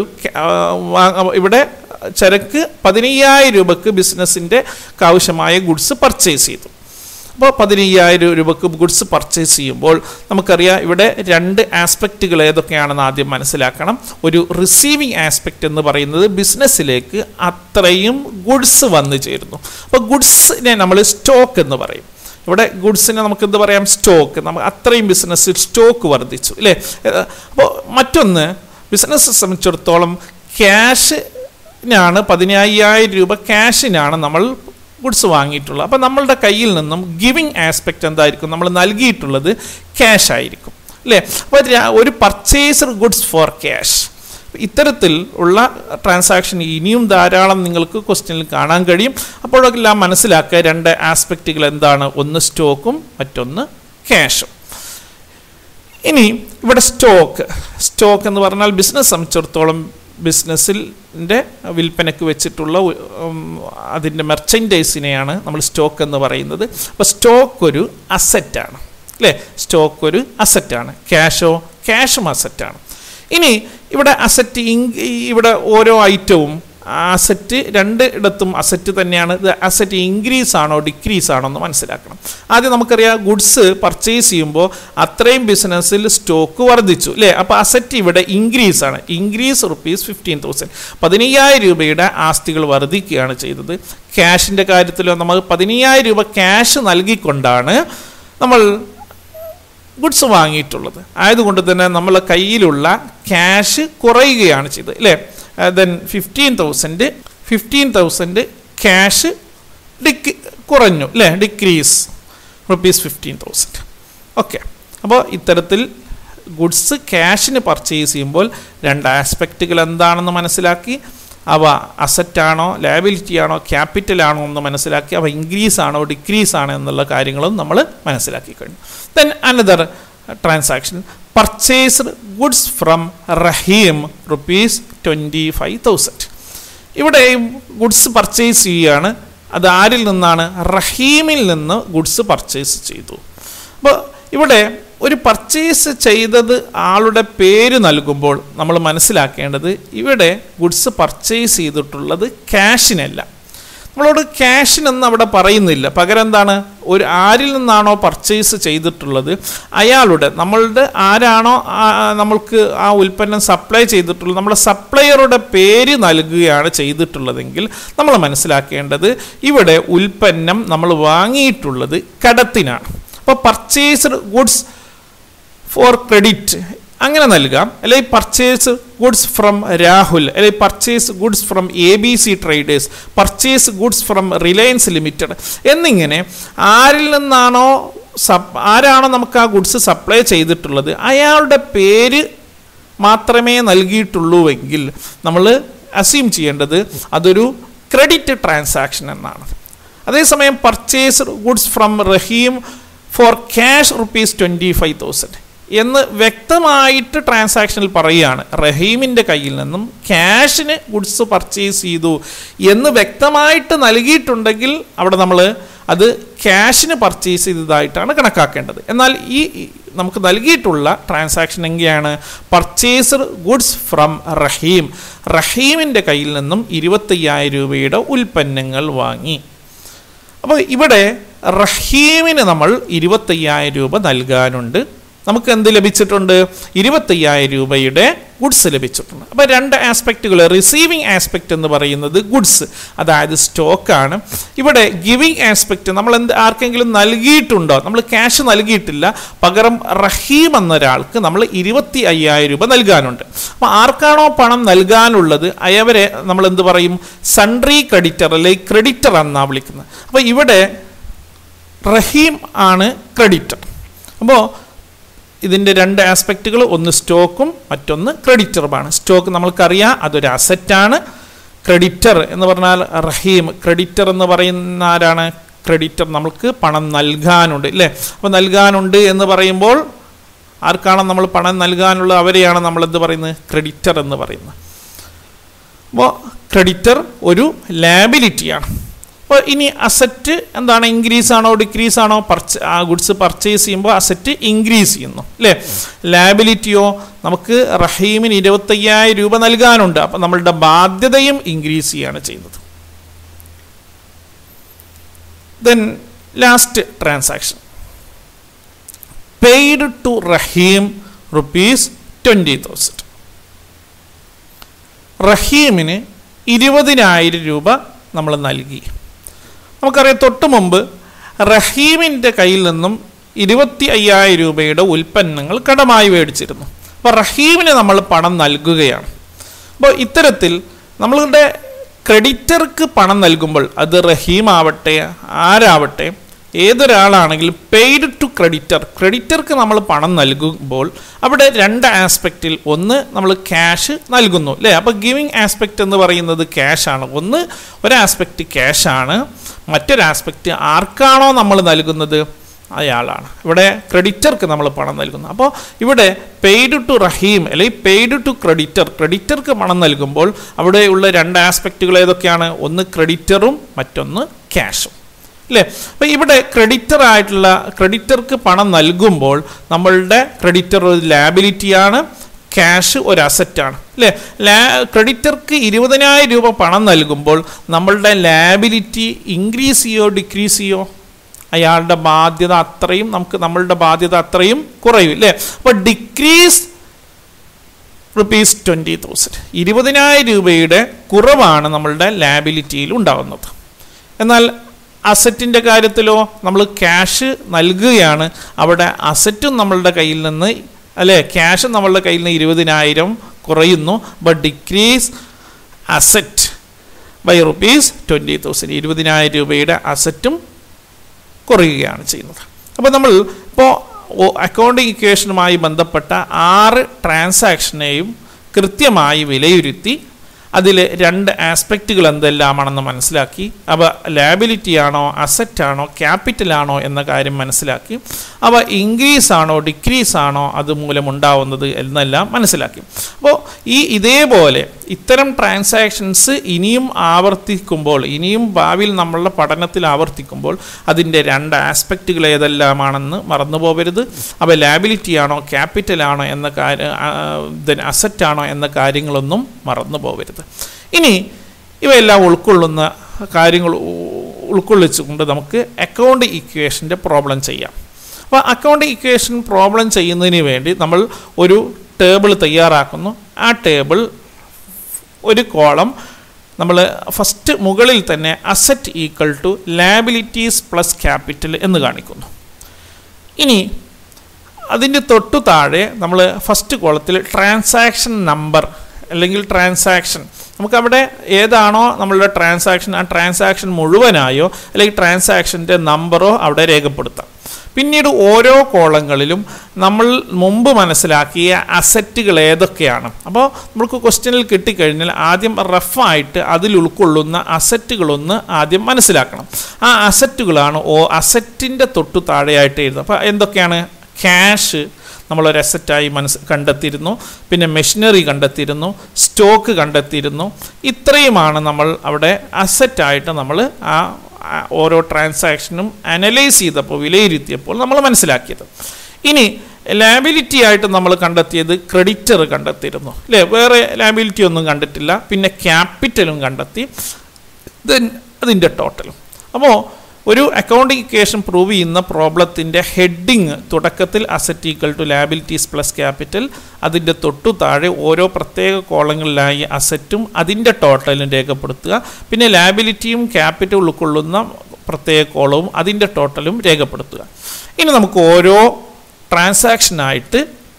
ഇവിടെ ചരക്ക് പതിനയ്യായിരം രൂപക്ക് ബിസിനസ്സിൻ്റെ ആവശ്യമായ ഗുഡ്സ് പർച്ചേസ് ചെയ്തു അപ്പോൾ പതിനയ്യായിരം രൂപക്ക് ഗുഡ്സ് പർച്ചേസ് ചെയ്യുമ്പോൾ നമുക്കറിയാം ഇവിടെ രണ്ട് ആസ്പെക്റ്റുകൾ ഏതൊക്കെയാണെന്ന് ആദ്യം മനസ്സിലാക്കണം ഒരു റിസീവിങ് ആസ്പെക്റ്റ് എന്ന് പറയുന്നത് ബിസിനസ്സിലേക്ക് അത്രയും ഗുഡ്സ് വന്നു ചേരുന്നു അപ്പോൾ ഗുഡ്സിനെ നമ്മൾ സ്റ്റോക്ക് എന്ന് പറയും ഇവിടെ ഗുഡ്സിനെ നമുക്ക് എന്ത് പറയാം സ്റ്റോക്ക് നമുക്ക് അത്രയും ബിസിനസ്സിൽ സ്റ്റോക്ക് വർദ്ധിച്ചു അല്ലേ അപ്പോൾ മറ്റൊന്ന് ബിസിനസ് സംബന്ധിച്ചിടത്തോളം ക്യാഷിനാണ് പതിനയ്യായിരം രൂപ ക്യാഷിനാണ് നമ്മൾ ഗുഡ്സ് വാങ്ങിയിട്ടുള്ളത് അപ്പോൾ നമ്മളുടെ കയ്യിൽ നിന്നും ഗിവിങ് ആസ്പെക്റ്റ് എന്തായിരിക്കും നമ്മൾ നൽകിയിട്ടുള്ളത് ക്യാഷ് ആയിരിക്കും അല്ലേ അപ്പോൾ ഒരു പർച്ചേസർ ഗുഡ്സ് ഫോർ ക്യാഷ് ഇത്തരത്തിൽ ഉള്ള ട്രാൻസാക്ഷൻ ഇനിയും ധാരാളം നിങ്ങൾക്ക് ക്വസ്റ്റ്യനിൽ കാണാൻ കഴിയും അപ്പോഴെല്ലാം മനസ്സിലാക്കുക രണ്ട് ആസ്പെക്റ്റുകൾ എന്താണ് ഒന്ന് സ്റ്റോക്കും മറ്റൊന്ന് ക്യാഷും ഇനി ഇവിടെ സ്റ്റോക്ക് സ്റ്റോക്ക് എന്ന് പറഞ്ഞാൽ ബിസിനസ് സംബന്ധിച്ചിടത്തോളം ബിസിനസ്സിൻ്റെ വിൽപ്പനയ്ക്ക് വെച്ചിട്ടുള്ള അതിൻ്റെ മെർച്ചൻറ്റൈസിനെയാണ് നമ്മൾ സ്റ്റോക്ക് എന്ന് പറയുന്നത് അപ്പോൾ സ്റ്റോക്ക് ഒരു അസറ്റാണ് അല്ലേ സ്റ്റോക്ക് ഒരു അസറ്റാണ് ക്യാഷോ ക്യാഷും അസറ്റാണ് ഇനി ഇവിടെ അസറ്റ് ഇവിടെ ഓരോ ഐറ്റവും അസറ്റ് രണ്ട് ഇടത്തും അസറ്റ് തന്നെയാണ് ഇത് അസറ്റ് ഇൻക്രീസ് ആണോ ഡിക്രീസ് ആണോ എന്ന് മനസ്സിലാക്കണം ആദ്യം നമുക്കറിയാം ഗുഡ്സ് പർച്ചേസ് ചെയ്യുമ്പോൾ അത്രയും ബിസിനസ്സിൽ സ്റ്റോക്ക് വർദ്ധിച്ചു അല്ലേ അപ്പോൾ അസറ്റ് ഇവിടെ ഇൻക്രീസ് ആണ് ഇൻക്രീസ് റുപ്പീസ് ഫിഫ്റ്റീൻ തൗസൻഡ് പതിനയ്യായിരം രൂപയുടെ ആസ്തികൾ വർദ്ധിക്കുകയാണ് ചെയ്തത് ക്യാഷിൻ്റെ കാര്യത്തിലോ നമ്മൾ പതിനയ്യായിരം രൂപ ക്യാഷ് നൽകിക്കൊണ്ടാണ് നമ്മൾ ഗുഡ്സ് വാങ്ങിയിട്ടുള്ളത് ആയതുകൊണ്ട് തന്നെ നമ്മളെ കയ്യിലുള്ള ക്യാഷ് കുറയുകയാണ് ചെയ്തത് അല്ലേ then fifteen thousand fifteen thousand cash ഡിക് കുറഞ്ഞു അല്ലേ decrease rupees fifteen thousand okay അപ്പോൾ ഇത്തരത്തിൽ ഗുഡ്സ് ക്യാഷിന് പർച്ചേസ് ചെയ്യുമ്പോൾ രണ്ട് ആസ്പെക്റ്റുകൾ എന്താണെന്ന് മനസ്സിലാക്കി അവ അസറ്റാണോ ലയബിലിറ്റി ആണോ ക്യാപിറ്റൽ ആണോ എന്ന് മനസ്സിലാക്കി അവ ഇൻക്രീസ് ആണോ ഡിക്രീസ് ആണോ എന്നുള്ള കാര്യങ്ങളും നമ്മൾ മനസ്സിലാക്കി കഴിഞ്ഞു then another transaction purchased goods from Rahim rupees twenty five thousand ഇവിടെ ഗുഡ്സ് പർച്ചേസ് ചെയ്യുകയാണ് അത് ആരിൽ നിന്നാണ് റഹീമിൽ നിന്ന് ഗുഡ്സ് പർച്ചേസ് ചെയ്തു അപ്പോൾ ഇവിടെ ഒരു പർച്ചേസ് ചെയ്തത് ആളുടെ പേര് നൽകുമ്പോൾ നമ്മൾ മനസ്സിലാക്കേണ്ടത് ഇവിടെ ഗുഡ്സ് പർച്ചേസ് ചെയ്തിട്ടുള്ളത് ക്യാഷിനല്ല നമ്മളോട് ക്യാഷിനൊന്നും അവിടെ പറയുന്നില്ല പകരം എന്താണ് ഒരു ആരിൽ നിന്നാണോ പർച്ചേസ് ചെയ്തിട്ടുള്ളത് അയാളുടെ നമ്മളുടെ ആരാണോ നമ്മൾക്ക് ആ ഉൽപ്പന്നം സപ്ലൈ ചെയ്തിട്ടുള്ളത് നമ്മുടെ സപ്ലയറുടെ പേര് നൽകുകയാണ് ചെയ്തിട്ടുള്ളതെങ്കിൽ നമ്മൾ മനസ്സിലാക്കേണ്ടത് ഇവിടെ ഉൽപ്പന്നം നമ്മൾ വാങ്ങിയിട്ടുള്ളത് കടത്തിനാണ് അപ്പോൾ പർച്ചേസ്ഡ് ഗുഡ്സ് ഫോർ ക്രെഡിറ്റ് അങ്ങനെ നൽകാം അല്ലെങ്കിൽ പർച്ചേസ് ഗുഡ്സ് ഫ്രം രാഹുൽ അല്ലെങ്കിൽ purchase goods from A B C traders purchase goods from Reliance limited എന്നിങ്ങനെ ആരിൽ നിന്നാണോ സപ് ആരാണോ നമുക്ക് ആ ഗുഡ്സ് സപ്ലൈ ചെയ്തിട്ടുള്ളത് അയാളുടെ പേര് മാത്രമേ നൽകിയിട്ടുള്ളൂവെങ്കിൽ നമ്മൾ അസ്യൂം ചെയ്യേണ്ടത് അതൊരു ക്രെഡിറ്റ് ട്രാൻസാക്ഷൻ എന്നാണ് അതേസമയം purchase goods from Rahim for cash rupees twenty five thousand എന്ന് വ്യക്തമായിട്ട് ട്രാൻസാക്ഷനിൽ പറയുകയാണ് റഹീമിൻ്റെ കയ്യിൽ നിന്നും ക്യാഷിന് ഗുഡ്സ് പർച്ചേസ് ചെയ്തു എന്ന് വ്യക്തമായിട്ട് നൽകിയിട്ടുണ്ടെങ്കിൽ അവിടെ നമ്മൾ അത് ക്യാഷിന് പർച്ചേസ് ചെയ്തതായിട്ടാണ് കണക്കാക്കേണ്ടത് എന്നാൽ ഈ നമുക്ക് നൽകിയിട്ടുള്ള ട്രാൻസാക്ഷൻ എങ്ങനെയാണ് പർച്ചേസർ ഗുഡ്സ് ഫ്രം റഹീം റഹീമിൻ്റെ കയ്യിൽ നിന്നും ഇരുപത്തയ്യായിരം രൂപയുടെ ഉൽപ്പന്നങ്ങൾ വാങ്ങി അപ്പോൾ ഇവിടെ റഹീമിന് നമ്മൾ ഇരുപത്തയ്യായിരം രൂപ നൽകാനുണ്ട് നമുക്ക് എന്ത് ലഭിച്ചിട്ടുണ്ട് ഇരുപത്തയ്യായിരം രൂപയുടെ ഗുഡ്സ് ലഭിച്ചിട്ടുണ്ട് അപ്പോൾ രണ്ട് ആസ്പെക്റ്റുകൾ റിസീവിങ് ആസ്പെക്റ്റ് എന്ന് പറയുന്നത് ഗുഡ്സ് അതായത് സ്റ്റോക്കാണ് ഇവിടെ ഗിവിങ് ആസ്പെക്റ്റ് നമ്മൾ എന്ത് ആർക്കെങ്കിലും നൽകിയിട്ടുണ്ടോ നമ്മൾ ക്യാഷ് നൽകിയിട്ടില്ല പകരം റഹീം എന്നൊരാൾക്ക് നമ്മൾ ഇരുപത്തി അയ്യായിരം രൂപ നൽകാനുണ്ട് അപ്പോൾ ആർക്കാണോ പണം നൽകാനുള്ളത് അയവരെ നമ്മൾ എന്ത് പറയും സൺട്രി ക്രെഡിറ്റർ അല്ലെങ്കിൽ ക്രെഡിറ്റർ എന്നാണ് വിളിക്കുന്നത് അപ്പോൾ ഇവിടെ റഹീം ആണ് ക്രെഡിറ്റർ അപ്പോൾ ഇതിൻ്റെ രണ്ട് ആസ്പെക്റ്റുകൾ ഒന്ന് സ്റ്റോക്കും മറ്റൊന്ന് ക്രെഡിറ്ററുമാണ് സ്റ്റോക്ക് നമ്മൾക്കറിയാം അതൊരു അസറ്റാണ് ക്രെഡിറ്റർ എന്ന് പറഞ്ഞാൽ റഹീം ക്രെഡിറ്റർ എന്ന് പറയുന്ന ആരാണ് ക്രെഡിറ്റർ നമ്മൾക്ക് പണം നൽകാനുണ്ട് അല്ലേ അപ്പോൾ നൽകാനുണ്ട് എന്ന് പറയുമ്പോൾ ആർക്കാണ് നമ്മൾ പണം നൽകാനുള്ളത് അവരെയാണ് നമ്മൾ എന്ത് പറയുന്നത് ക്രെഡിറ്റർ എന്ന് പറയുന്നത് അപ്പോൾ ക്രെഡിറ്റർ ഒരു ലാബിലിറ്റിയാണ് അപ്പോൾ ഇനി അസറ്റ് എന്താണ് ഇൻക്രീസ് ആണോ ഡിക്രീസ് ആണോ പർച്ച ആ ഗുഡ്സ് പർച്ചേസ് ചെയ്യുമ്പോൾ അസറ്റ് ഇൻക്രീസ് ചെയ്യുന്നു അല്ലേ ലാബിലിറ്റിയോ നമുക്ക് റഹീമിന് ഇരുപത്തയ്യായിരം രൂപ നൽകാനുണ്ട് അപ്പം നമ്മളുടെ ബാധ്യതയും ഇൻക്രീസ് ചെയ്യാണ് ചെയ്യുന്നത് then last transaction paid to Rahim rupees twenty thousand റഹീമിന് ഇരുപതിനായിരം രൂപ നമ്മൾ നൽകി നമുക്കറിയാം തൊട്ട് മുമ്പ് റഹീമിൻ്റെ കയ്യിൽ നിന്നും ഇരുപത്തി അയ്യായിരം രൂപയുടെ ഉൽപ്പന്നങ്ങൾ കടമായി മേടിച്ചിരുന്നു അപ്പോൾ റഹീമിന് നമ്മൾ പണം നൽകുകയാണ് അപ്പോൾ ഇത്തരത്തിൽ നമ്മളുടെ ക്രെഡിറ്റർക്ക് പണം നൽകുമ്പോൾ അത് റഹീം ആവട്ടെ ആരാവട്ടെ ഏതൊരാളാണെങ്കിലും പെയ്ഡ് ടു ക്രെഡിറ്റർ ക്രെഡിറ്റർക്ക് നമ്മൾ പണം നൽകുമ്പോൾ അവിടെ രണ്ട് ആസ്പെക്റ്റിൽ ഒന്ന് നമ്മൾ ക്യാഷ് നൽകുന്നു അല്ലേ അപ്പോൾ ഗിവിങ് ആസ്പെക്റ്റ് എന്ന് പറയുന്നത് ക്യാഷാണ് ഒന്ന് ഒരു ആസ്പെക്റ്റ് ക്യാഷാണ് മറ്റൊരു ആസ്പെക്റ്റ് ആർക്കാണോ നമ്മൾ നൽകുന്നത് അയാളാണ് ഇവിടെ ക്രെഡിറ്റർക്ക് നമ്മൾ പണം നൽകുന്നു അപ്പോൾ ഇവിടെ പെയ്ഡ് ടു റഹീം അല്ലെങ്കിൽ പെയ്ഡ് ടു ക്രെഡിറ്റർ ക്രെഡിറ്റർക്ക് പണം നൽകുമ്പോൾ അവിടെയുള്ള രണ്ട് ആസ്പെക്റ്റുകൾ ഏതൊക്കെയാണ് ഒന്ന് ക്രെഡിറ്ററും മറ്റൊന്ന് ക്യാഷും അല്ലേ അപ്പോൾ ഇവിടെ ക്രെഡിറ്റർ ആയിട്ടുള്ള ക്രെഡിറ്റർക്ക് പണം നൽകുമ്പോൾ നമ്മളുടെ ക്രെഡിറ്റർ ഒരു ലാബിലിറ്റിയാണ് ക്യാഷ് ഒരു അസറ്റാണ് അല്ലേ ലാ ക്രെഡിറ്റർക്ക് ഇരുപതിനായിരം രൂപ പണം നൽകുമ്പോൾ നമ്മളുടെ ലാബിലിറ്റി ഇൻക്രീസ് ചെയ്യോ ഡിക്രീസ് ചെയ്യോ അയാളുടെ ബാധ്യത അത്രയും നമുക്ക് നമ്മളുടെ ബാധ്യത അത്രയും കുറയും അല്ലേ അപ്പോൾ ഡിക്രീസ് റുപ്പീസ് ട്വൻറ്റി തൗസൻഡ് ഇരുപതിനായിരം രൂപയുടെ കുറവാണ് നമ്മളുടെ ലാബിലിറ്റിയിൽ ഉണ്ടാകുന്നത് എന്നാൽ അസറ്റിൻ്റെ കാര്യത്തിലോ നമ്മൾ ക്യാഷ് നൽകുകയാണ് അവിടെ അസറ്റും നമ്മളുടെ കയ്യിൽ നിന്ന് അല്ലേ ക്യാഷ് നമ്മളുടെ കയ്യിൽ നിന്ന് ഇരുപതിനായിരം കുറയുന്നു but decrease asset by rupees twenty thousand ഇരുപതിനായിരം രൂപയുടെ അസറ്റും കുറയുകയാണ് ചെയ്യുന്നത് അപ്പോൾ നമ്മൾ ഇപ്പോൾ അക്കൗണ്ടിങ് ഇക്വേഷനുമായി ബന്ധപ്പെട്ട ആറ് ട്രാൻസാക്ഷനെയും കൃത്യമായി വിലയിരുത്തി അതിൽ രണ്ട് ആസ്പെക്റ്റുകൾ എന്തെല്ലാമാണെന്ന് മനസ്സിലാക്കി അവ ലാബിലിറ്റി ആണോ അസറ്റ് ആണോ ക്യാപിറ്റൽ ആണോ എന്ന കാര്യം മനസ്സിലാക്കി അവ ഇൻക്രീസ് ആണോ ഡിക്രീസ് ആണോ അതുമൂലം ഉണ്ടാവുന്നത് എന്നെല്ലാം മനസ്സിലാക്കി അപ്പോൾ ഈ ഇതേപോലെ ഇത്തരം ട്രാൻസാക്ഷൻസ് ഇനിയും ആവർത്തിക്കുമ്പോൾ ഇനിയും ഭാവിയിൽ നമ്മളുടെ പഠനത്തിൽ ആവർത്തിക്കുമ്പോൾ അതിൻ്റെ രണ്ട് ആസ്പെക്റ്റുകൾ ഏതെല്ലാമാണെന്ന് മറന്നു പോകരുത് അവ ലാബിലിറ്റി ആണോ ക്യാപിറ്റൽ ആണോ എന്ന കാര്യം അസറ്റ് ആണോ എന്ന കാര്യങ്ങളൊന്നും മറന്നു പോകരുത് ഇനി ഇവയെല്ലാം ഉൾക്കൊള്ളുന്ന കാര്യങ്ങൾ ഉൾക്കൊള്ളിച്ചുകൊണ്ട് നമുക്ക് അക്കൗണ്ട് ഇക്വേഷൻ്റെ പ്രോബ്ലം ചെയ്യാം അപ്പോൾ അക്കൗണ്ട് ഇക്വേഷൻ പ്രോബ്ലം ചെയ്യുന്നതിന് വേണ്ടി നമ്മൾ ഒരു ടേബിൾ തയ്യാറാക്കുന്നു ആ ടേബിൾ ഒരു കോളം നമ്മൾ ഫസ്റ്റ് മുകളിൽ തന്നെ asset equal to liabilities plus capital എന്ന് കാണിക്കുന്നു ഇനി അതിൻ്റെ തൊട്ടു താഴെ നമ്മൾ ഫസ്റ്റ് കോളത്തിൽ ട്രാൻസാക്ഷൻ നമ്പർ അല്ലെങ്കിൽ ട്രാൻസാക്ഷൻ നമുക്കവിടെ ഏതാണോ നമ്മളുടെ ട്രാൻസാക്ഷൻ ആ ട്രാൻസാക്ഷൻ മുഴുവനായോ അല്ലെങ്കിൽ ട്രാൻസാക്ഷൻ്റെ നമ്പറോ അവിടെ രേഖപ്പെടുത്താം പിന്നീട് ഓരോ കോളങ്ങളിലും നമ്മൾ മുമ്പ് മനസ്സിലാക്കിയ അസറ്റുകൾ ഏതൊക്കെയാണ് അപ്പോൾ നമുക്ക് ക്വസ്റ്റ്യനിൽ കിട്ടിക്കഴിഞ്ഞാൽ ആദ്യം റഫായിട്ട് അതിൽ ഉൾക്കൊള്ളുന്ന അസറ്റുകളൊന്ന് ആദ്യം മനസ്സിലാക്കണം ആ അസറ്റുകളാണ് ഓ അസറ്റിൻ്റെ തൊട്ടു താഴെയായിട്ട് എഴുതുക അപ്പോൾ എന്തൊക്കെയാണ് ക്യാഷ് നമ്മളൊരു അസറ്റായി മനസ്സ് കണ്ടെത്തിയിരുന്നു പിന്നെ മെഷീനറി കണ്ടെത്തിയിരുന്നു സ്റ്റോക്ക് കണ്ടെത്തിയിരുന്നു ഇത്രയുമാണ് നമ്മൾ അവിടെ അസറ്റായിട്ട് നമ്മൾ ആ ഓരോ ട്രാൻസാക്ഷനും അനലൈസ് ചെയ്തപ്പോൾ വിലയിരുത്തിയപ്പോൾ നമ്മൾ മനസ്സിലാക്കിയത് ഇനി ലാബിലിറ്റി ആയിട്ട് നമ്മൾ കണ്ടെത്തിയത് ക്രെഡിറ്റർ കണ്ടെത്തിയിരുന്നു അല്ലേ വേറെ ലാബിലിറ്റി ഒന്നും കണ്ടിട്ടില്ല പിന്നെ ക്യാപിറ്റലും കണ്ടെത്തി ദെൻ അതിൻ്റെ ടോട്ടലും അപ്പോൾ ഒരു അക്കൗണ്ടിങ് ഇക്വേഷൻ പ്രൂവ് ചെയ്യുന്ന പ്രോബ്ലത്തിൻ്റെ ഹെഡിങ് തുടക്കത്തിൽ asset equal to liabilities plus capital അതിൻ്റെ തൊട്ടു താഴെ ഓരോ പ്രത്യേക കോളങ്ങളിലായി അസറ്റും അതിൻ്റെ ടോട്ടലും രേഖപ്പെടുത്തുക പിന്നെ ലാബിലിറ്റിയും ക്യാപിറ്റൽ ഉൾക്കൊള്ളുന്ന പ്രത്യേക കോളവും അതിൻ്റെ ടോട്ടലും രേഖപ്പെടുത്തുക ഇനി നമുക്ക് ഓരോ ട്രാൻസാക്ഷനായിട്ട്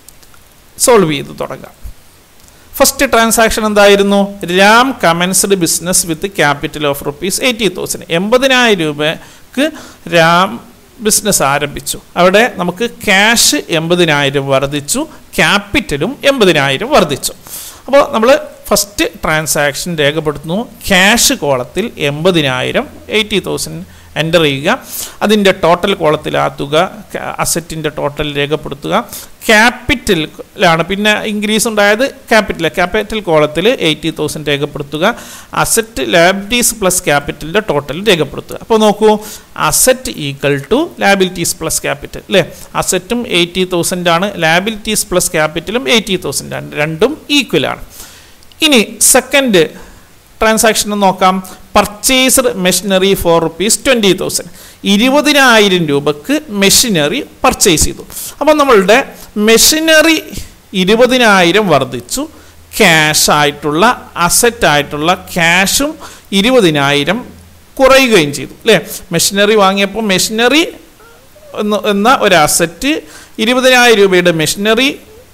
സോൾവ് ചെയ്ത് തുടങ്ങാം ഫസ്റ്റ് ട്രാൻസാക്ഷൻ എന്തായിരുന്നു Ram commenced business with capital of rupees eighty thousand എൺപതിനായിരം രൂപക്ക് രാം ബിസിനസ് ആരംഭിച്ചു അവിടെ നമുക്ക് ക്യാഷ് എൺപതിനായിരം വർദ്ധിച്ചു ക്യാപിറ്റലും എൺപതിനായിരം വർദ്ധിച്ചു അപ്പോൾ നമ്മൾ ഫസ്റ്റ് ട്രാൻസാക്ഷൻ രേഖപ്പെടുത്തുന്നു ക്യാഷ് കോളത്തിൽ എൺപതിനായിരം എയ്റ്റി തൗസൻഡ് എൻ്റർ ചെയ്യുക അതിൻ്റെ ടോട്ടൽ കോളത്തിൽ ആ തുക അസറ്റിൻ്റെ ടോട്ടൽ രേഖപ്പെടുത്തുക ക്യാപിറ്റലാണ് പിന്നെ ഇൻക്രീസ് ഉണ്ടായത് ക്യാപിറ്റൽ ക്യാപിറ്റൽ കോളത്തിൽ എയ്റ്റി തൗസൻഡ് രേഖപ്പെടുത്തുക അസറ്റ് ലാബിലിറ്റീസ് പ്ലസ് ക്യാപിറ്റലിൻ്റെ ടോട്ടൽ രേഖപ്പെടുത്തുക അപ്പോൾ നോക്കൂ asset equal to liabilities plus capital അല്ലേ അസറ്റും എയ്റ്റി തൗസൻഡ് ആണ് ലാബിലിറ്റീസ് പ്ലസ് ക്യാപിറ്റലും എയ്റ്റി തൗസൻഡ് ആണ് രണ്ടും ഈക്വൽ ആണ് ഇനി സെക്കൻഡ് ട്രാൻസാക്ഷൻ നോക്കാം purchased machinery for rupees twenty thousand ഇരുപതിനായിരം രൂപക്ക് മെഷീനറി പർച്ചേസ് ചെയ്തു അപ്പോൾ നമ്മളുടെ മെഷീനറി ഇരുപതിനായിരം വർദ്ധിച്ചു ക്യാഷ് ആയിട്ടുള്ള അസറ്റ് ആയിട്ടുള്ള ക്യാഷും ഇരുപതിനായിരം കുറയുകയും ചെയ്തു അല്ലേ മെഷീനറി വാങ്ങിയപ്പോൾ മെഷീനറി എന്ന എന്ന ഒരു അസറ്റ് ഇരുപതിനായിരം രൂപയുടെ മെഷീനറി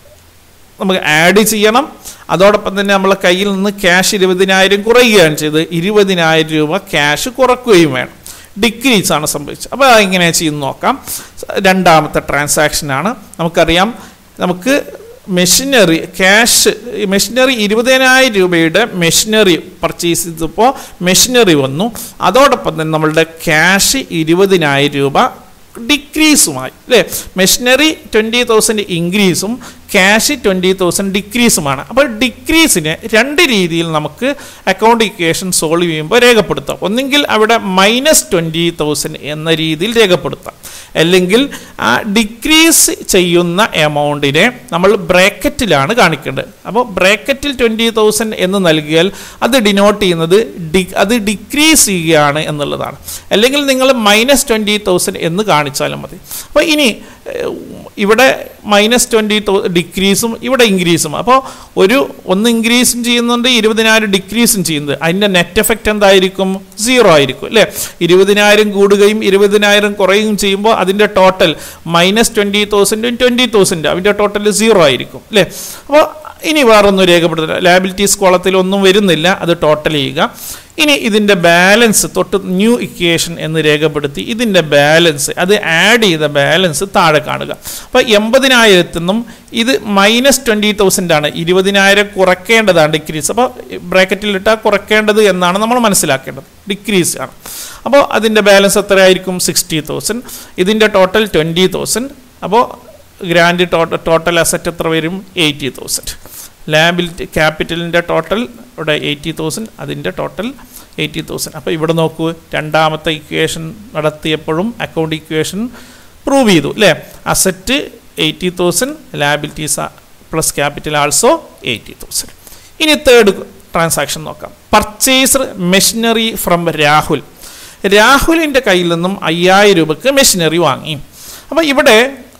നമുക്ക് ആഡ് ചെയ്യണം അതോടൊപ്പം തന്നെ നമ്മളെ കയ്യിൽ നിന്ന് ക്യാഷ് ഇരുപതിനായിരം കുറയുകയാണ് ചെയ്തത് ഇരുപതിനായിരം രൂപ ക്യാഷ് കുറക്കുകയും വേണം ഡിക്രീസ് ആണ് സംഭവിച്ചത് അപ്പോൾ അതെങ്ങനെ ചെയ്യുന്നു നോക്കാം രണ്ടാമത്തെ ട്രാൻസാക്ഷനാണ് നമുക്കറിയാം നമുക്ക് മെഷീനറി ക്യാഷ് മെഷീനറി ഇരുപതിനായിരം രൂപയുടെ മെഷീനറി പർച്ചേസ് ചെയ്തപ്പോൾ മെഷീനറി വന്നു അതോടൊപ്പം തന്നെ നമ്മളുടെ ക്യാഷ് ഇരുപതിനായിരം രൂപ ഡിക്രീസുമായി അല്ലേ മെഷീനറി ട്വൻറ്റി തൗസൻഡ് ഇൻക്രീസും ക്യാഷ് ട്വൻറ്റി തൗസൻഡ് ഡിക്രീസുമാണ് അപ്പോൾ ഡിക്രീസിനെ രണ്ട് രീതിയിൽ നമുക്ക് അക്കൗണ്ട് ഇക്വേഷൻ സോൾവ് ചെയ്യുമ്പോൾ രേഖപ്പെടുത്താം ഒന്നെങ്കിൽ അവിടെ മൈനസ് ട്വൻറ്റി തൗസൻഡ് എന്ന രീതിയിൽ രേഖപ്പെടുത്താം അല്ലെങ്കിൽ ആ ഡിക്രീസ് ചെയ്യുന്ന എമൗണ്ടിനെ നമ്മൾ ബ്രാക്കറ്റിലാണ് കാണിക്കേണ്ടത് അപ്പോൾ ബ്രാക്കറ്റിൽ ട്വൻറ്റി തൗസൻഡ് എന്ന് നൽകിയാൽ അത് ഡിനോട്ട് ചെയ്യുന്നത് ഡി അത് ഡിക്രീസ് ചെയ്യുകയാണ് എന്നുള്ളതാണ് അല്ലെങ്കിൽ നിങ്ങൾ മൈനസ് ട്വൻറ്റി തൗസൻഡ് എന്ന് കാണിച്ചാലും മതി അപ്പോൾ ഇനി ഏഹ്, ഇവിടെ മൈനസ് ട്വൻറ്റി ഡിക്രീസും ഇവിടെ ഇൻക്രീസും അപ്പോൾ ഒരു ഒന്ന് ഇൻക്രീസും ചെയ്യുന്നുണ്ട് ഇരുപതിനായിരം ഡിക്രീസും ചെയ്യുന്നത് അതിൻ്റെ നെറ്റ് എഫക്റ്റ് എന്തായിരിക്കും സീറോ ആയിരിക്കും അല്ലേ ഇരുപതിനായിരം കൂടുകയും ഇരുപതിനായിരം കുറയുകയും ചെയ്യുമ്പോൾ അതിൻ്റെ ടോട്ടൽ മൈനസ് ട്വൻറ്റി തൗസൻഡും ട്വൻറ്റി തൗസൻഡ് അതിൻ്റെ ടോട്ടൽ സീറോ ആയിരിക്കും അല്ലേ അപ്പോൾ ഇനി വേറൊന്നും രേഖപ്പെടുത്തില്ല ലാബിലിറ്റീസ് കോളത്തിൽ ഒന്നും വരുന്നില്ല അത് ടോട്ടൽ ചെയ്യുക ഇനി ഇതിൻ്റെ ബാലൻസ് തൊട്ട് ന്യൂ ഇക്വേഷൻ എന്ന് രേഖപ്പെടുത്തി ഇതിൻ്റെ ബാലൻസ് അത് ആഡ് ചെയ്ത ബാലൻസ് താഴെ കാണുക അപ്പോൾ എൺപതിനായിരത്തിൽ നിന്നും ഇത് മൈനസ് ട്വൻറ്റി തൗസൻഡ് ആണ് ഇരുപതിനായിരം കുറയ്ക്കേണ്ടതാണ് ഡിക്രീസ് അപ്പോൾ ബ്രാക്കറ്റിലിട്ടാൽ കുറയ്ക്കേണ്ടത് എന്നാണ് നമ്മൾ മനസ്സിലാക്കേണ്ടത് ഡിക്രീസ് ആണ് അപ്പോൾ അതിൻ്റെ ബാലൻസ് എത്രയായിരിക്കും സിക്സ്റ്റി തൗസൻഡ് ഇതിൻ്റെ ടോട്ടൽ ട്വൻറ്റി തൗസൻഡ് അപ്പോൾ ഗ്രാൻഡ് ടോട്ടൽ ടോട്ടൽ അസറ്റ് എത്ര വരും എയ്റ്റി തൗസൻഡ് ലാബിലിറ്റി ക്യാപിറ്റലിൻ്റെ ടോട്ടൽ ഇവിടെ എയ്റ്റി തൗസൻഡ് അതിൻ്റെ ടോട്ടൽ എയ്റ്റി തൗസൻഡ് അപ്പോൾ ഇവിടെ നോക്കൂ രണ്ടാമത്തെ ഇക്വേഷൻ നടത്തിയപ്പോഴും അക്കൗണ്ട് ഇക്വേഷൻ പ്രൂവ് ചെയ്തു അല്ലേ asset eighty thousand liabilities plus capital also eighty thousand ഇനി തേർഡ് ട്രാൻസാക്ഷൻ നോക്കാം പർച്ചേസർ മെഷീനറി ഫ്രം രാഹുൽ രാഹുലിൻ്റെ കയ്യിൽ നിന്നും അയ്യായിരം രൂപക്ക് മെഷീനറി വാങ്ങി അപ്പോൾ ഇവിടെ